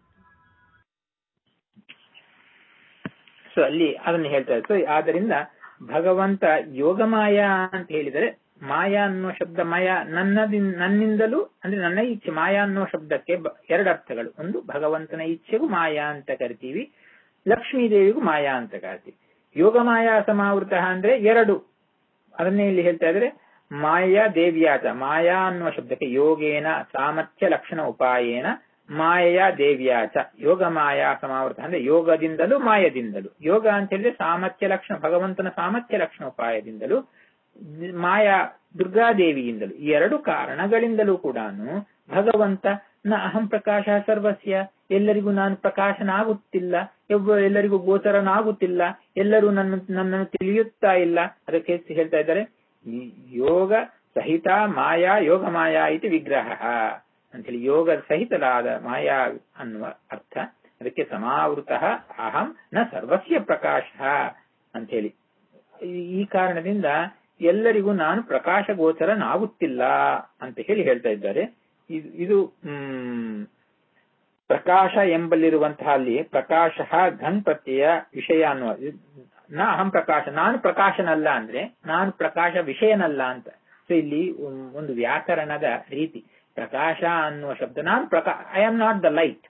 ಸೊ ಅಲ್ಲಿ ಅದನ್ನು ಹೇಳ್ತಾರೆ ಸೊ ಆದ್ದರಿಂದ ಭಗವಂತ ಯೋಗಮಾಯ ಅಂತ ಹೇಳಿದರೆ ಮಾಯಾ ಅನ್ನೋ ಶಬ್ದ ಮಾಯಾ ನನ್ನದಿಂದ ನನ್ನಿಂದಲೂ ಅಂದ್ರೆ ನನ್ನ ಇಚ್ಛೆ ಮಾಯಾ ಅನ್ನೋ ಶಬ್ದಕ್ಕೆ ಎರಡು ಅರ್ಥಗಳು ಒಂದು ಭಗವಂತನ ಇಚ್ಛೆಗೂ ಮಾಯಾ ಅಂತ ಕರಿತೀವಿ ಲಕ್ಷ್ಮೀ ದೇವಿಗೂ ಮಾಯಾ ಅಂತ ಕರಿತೀವಿ ಯೋಗ ಮಾಯಾ ಸಮಾವೃತ ಅಂದ್ರೆ ಎರಡು ಅದನ್ನೇ ಇಲ್ಲಿ ಹೇಳ್ತಾ ಇದ್ರೆ ಮಾಯಾ ದೇವ್ಯಾತ ಮಾಯಾ ಅನ್ನುವ ಶಬ್ದಕ್ಕೆ ಯೋಗೇನ ಸಾಮರ್ಥ್ಯ ಲಕ್ಷಣ ಉಪಾಯೇನ ಮಾಯೆಯ ದೇವ್ಯಾಚ ಯೋಗ ಮಾಯಾ ಸಮಾವೃತ ಅಂದ್ರೆ ಯೋಗದಿಂದಲೂ ಮಾಯದಿಂದಲೂ ಯೋಗ ಅಂತ ಹೇಳಿದ್ರೆ ಸಾಮರ್ಥ್ಯ ಲಕ್ಷಣ ಭಗವಂತನ ಸಾಮರ್ಥ್ಯ ಲಕ್ಷಣ ಉಪಾಯದಿಂದಲೂ ಮಾಯಾ ದುರ್ಗಾದೇವಿಯಿಂದಲೂ ಈ ಎರಡು ಕಾರಣಗಳಿಂದಲೂ ಕೂಡ ಭಗವಂತ ನ ಅಹಂ ಪ್ರಕಾಶ ಸರ್ವಸ್ಯ ಎಲ್ಲರಿಗೂ ನಾನು ಪ್ರಕಾಶನಾಗುತ್ತಿಲ್ಲ ಎವ್ವ ಎಲ್ಲರಿಗೂ ಗೋಚರನಾಗುತ್ತಿಲ್ಲ ಎಲ್ಲರೂ ನನ್ನ ನನ್ನನ್ನು ತಿಳಿಯುತ್ತಾ ಇಲ್ಲ ಅದಕ್ಕೆ ಹೇಳ್ತಾ ಇದ್ದಾರೆ ಈ ಯೋಗ ಸಹಿತ ಮಾಯಾ ಯೋಗ ಮಾಯಾ ಇತಿ ವಿಗ್ರಹ ಅಂತೇಳಿ ಯೋಗ ಸಹಿತಲಾದ ಮಾಯಾ ಅನ್ನುವ ಅರ್ಥ ಅದಕ್ಕೆ ಸಮಾವೃತ ಅಹಂ ನ ಸರ್ವಸ್ಯ ಪ್ರಕಾಶ ಅಂತೇಳಿ ಈ ಕಾರಣದಿಂದ ಎಲ್ಲರಿಗೂ ನಾನು ಪ್ರಕಾಶ ಗೋಚರನಾಗುತ್ತಿಲ್ಲ ಅಂತ ಹೇಳಿ ಹೇಳ್ತಾ ಇದ್ದಾರೆ ಇದು ಹ್ಮ್ ಪ್ರಕಾಶ ಎಂಬಲ್ಲಿರುವಂತಹ ಅಲ್ಲಿ ಪ್ರಕಾಶ ಘನ್ ಪ್ರತ್ಯಯ ವಿಷಯ ಅನ್ನುವ ನಾ ಅಹಂ ಪ್ರಕಾಶ ನಾನು ಪ್ರಕಾಶನಲ್ಲ ಅಂದ್ರೆ ನಾನು ಪ್ರಕಾಶ ವಿಷಯನಲ್ಲ ಅಂತ ಸೊ ಇಲ್ಲಿ ಒಂದು ವ್ಯಾಕರಣದ ರೀತಿ ಪ್ರಕಾಶ ಅನ್ನುವ ಶಬ್ದ ನಾನು ಪ್ರಕಾ I am not the light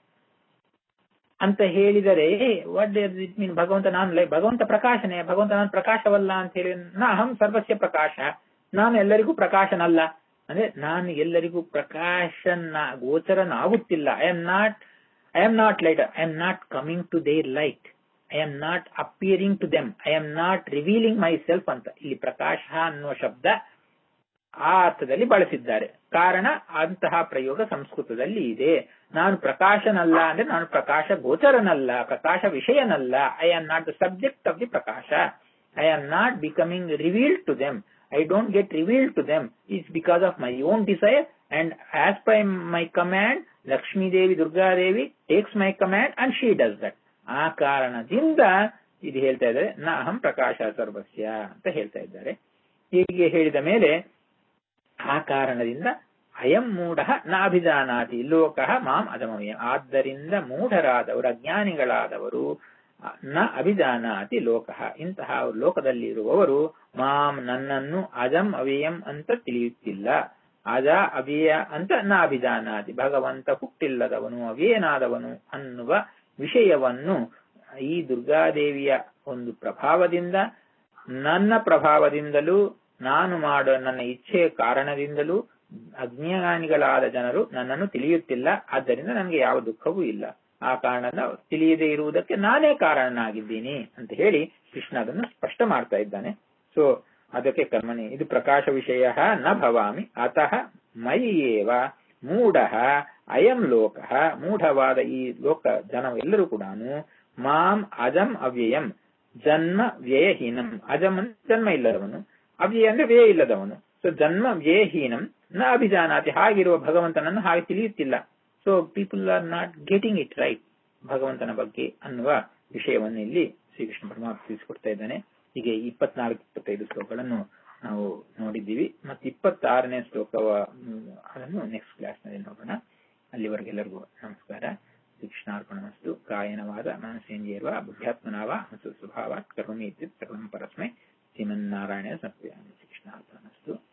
ಅಂತ ಹೇಳಿದರೆ ವಾಟ್ ಇಟ್ ಮೀನ್ ಭಗವಂತ ನಾನು ಲೈ ಭಗವಂತ ಪ್ರಕಾಶನೇ ಭಗವಂತ ನಾನು ಪ್ರಕಾಶವಲ್ಲ ಅಂತ ಹೇಳಿ ನಾ ಅಹಂ ಸರ್ವಸ್ಯ ಪ್ರಕಾಶ ನಾನು ಎಲ್ಲರಿಗೂ ಪ್ರಕಾಶನಲ್ಲ ಅಂದ್ರೆ ನಾನು ಎಲ್ಲರಿಗೂ ಪ್ರಕಾಶನ ಗೋಚರನಾಗುತ್ತಿಲ್ಲ I am not I am not light I am not coming to their light I am not appearing to them I am not revealing myself ಅಂತ ಇಲ್ಲಿ ಪ್ರಕಾಶ ಅನ್ನುವ ಶಬ್ದ ಆ ಅರ್ಥದಲ್ಲಿ ಬಳಸಿದ್ದಾರೆ ಕಾರಣ ಅಂತಹ ಪ್ರಯೋಗ ಸಂಸ್ಕೃತದಲ್ಲಿ ಇದೆ ನಾನು ಪ್ರಕಾಶನಲ್ಲ ಅಂದ್ರೆ ನಾನು ಪ್ರಕಾಶ ಗೋಚರನಲ್ಲ ಪ್ರಕಾಶ ವಿಷಯನಲ್ಲ I am not the subject of the ಪ್ರಕಾಶ I am not becoming revealed to them I don't get revealed to them it's because of my own desire and as by my command Lakshmi Devi Durgadevi takes my command and she does that ಆ ಕಾರಣದಿಂದ ಇದು ಹೇಳ್ತಾ ಇದ್ದಾರೆ ನ ಅಹಂ ಪ್ರಕಾಶ ಸರ್ವಸ್ಯ ಅಂತ ಹೇಳ್ತಾ ಇದ್ದಾರೆ ಹೀಗೆ ಹೇಳಿದ ಮೇಲೆ ಆ ಕಾರಣದಿಂದ ಅಯಂ ಮೂಢ ನಾಭಿಜಾನಾತಿ ಲೋಕ ಮಾಂ ಅಜಮಯ ಆದ್ದರಿಂದ ಮೂಢರಾದವರು ಅಜ್ಞಾನಿಗಳಾದವರು ನ ಅಭಿಜಾನಾತಿ ಲೋಕ ಇಂತಹ ಲೋಕದಲ್ಲಿರುವವರು ಮಾಂ ನನ್ನನ್ನು ಅಜಂ ಅವ್ಯಯಂ ಅಂತ ತಿಳಿಯುತ್ತಿಲ್ಲ ಅಜ ಅವ್ಯಯ ಅಂತ ನ ಅಭಿಜಾನಾತಿ ಭಗವಂತ ಹುಟ್ಟಿಲ್ಲದವನು ಅವ್ಯಯನಾದವನು ಅನ್ನುವ ವಿಷಯವನ್ನು ಈ ದುರ್ಗಾದೇವಿಯ ಒಂದು ಪ್ರಭಾವದಿಂದ ನನ್ನ ಪ್ರಭಾವದಿಂದಲೂ ನಾನು ಮಾಡೋ ನನ್ನ ಇಚ್ಛೆಯ ಕಾರಣದಿಂದಲೂ ಅಜ್ಞಾನಿಗಳಾದ ಜನರು ನನ್ನನ್ನು ತಿಳಿಯುತ್ತಿಲ್ಲ ಆದ್ದರಿಂದ ನನಗೆ ಯಾವ ದುಃಖವೂ ಇಲ್ಲ ಆ ಕಾರಣದ ತಿಳಿಯದೇ ಇರುವುದಕ್ಕೆ ನಾನೇ ಕಾರಣನಾಗಿದ್ದೀನಿ ಅಂತ ಹೇಳಿ ಕೃಷ್ಣ ಅದನ್ನು ಸ್ಪಷ್ಟ ಮಾಡ್ತಾ ಇದ್ದಾನೆ ಸೊ ಅದಕ್ಕೆ ಕರ್ಮಣಿ ಇದು ಪ್ರಕಾಶ ವಿಷಯ ನ ಭವಾಮಿ ಅತಃ ಮೈಯೇವ ಮೂಢ ಅಯಂ ಲೋಕ ಮೂಢವಾದ ಈ ಲೋಕ ಜನ ಎಲ್ಲರೂ ಕೂಡ ಮಾಂ ಅಜಂ ಅವ್ಯಯಂ ಜನ್ಮ ವ್ಯಯಹೀನಂ ಅಜಂ ಜನ್ಮ ಇಲ್ಲದವನು ಅವ್ಯಯ ಅಂದ್ರೆ ವ್ಯಯ ಇಲ್ಲದವನು ಸೊ ಜನ್ಮ ವ್ಯಯಹೀನಂ ನ ಅಭಿಜಾನಾತಿ ಹಾಗಿರುವ ಭಗವಂತನನ್ನು ಹಾಗೆ ತಿಳಿಯುತ್ತಿಲ್ಲ so people are not getting it right ಭಗವಂತನ ಬಗ್ಗೆ ಅನ್ನುವ ವಿಷಯವನ್ನು ಇಲ್ಲಿ ಶ್ರೀಕೃಷ್ಣ ಪರಮಾತ್ಮ ತಿಳಿಸಿಕೊಡ್ತಾ ಇದ್ದಾನೆ ಹೀಗೆ ಇಪ್ಪತ್ನಾಲ್ಕು ಇಪ್ಪತ್ತೈದು ಶ್ಲೋಕಗಳನ್ನು ನಾವು ನೋಡಿದ್ದೀವಿ ಮತ್ತೆ ಇಪ್ಪತ್ತಾರನೇ ಶ್ಲೋಕವ ಅದನ್ನು ನೆಕ್ಸ್ಟ್ ಕ್ಲಾಸ್ ನಲ್ಲಿ ನೋಡೋಣ ಅಲ್ಲಿವರೆಗೆಲ್ಲರಿಗೂ ನಮಸ್ಕಾರ ಶ್ರೀಕೃಷ್ಣಾರ್ಪಣಮಸ್ತು ಕಾಯನವಾದ ಮನಸ್ಸೇಂದ್ರಿಯರ್ವ ಬುದ್ಧಾತ್ಮನಾವ ಹಸು ಸ್ವಭಾವ ಕರ್ಮಿ ಇತ್ಯುತ್ ಸರ್ವಂ ಪರಸ್ಮೈ ಶ್ರೀಮನ್ನಾರಾಯಣ ಸತ್ಯಾಮಿ ಶ್ರೀಕೃಷ್ಣಾರ್ಪಣಮಸ್ತು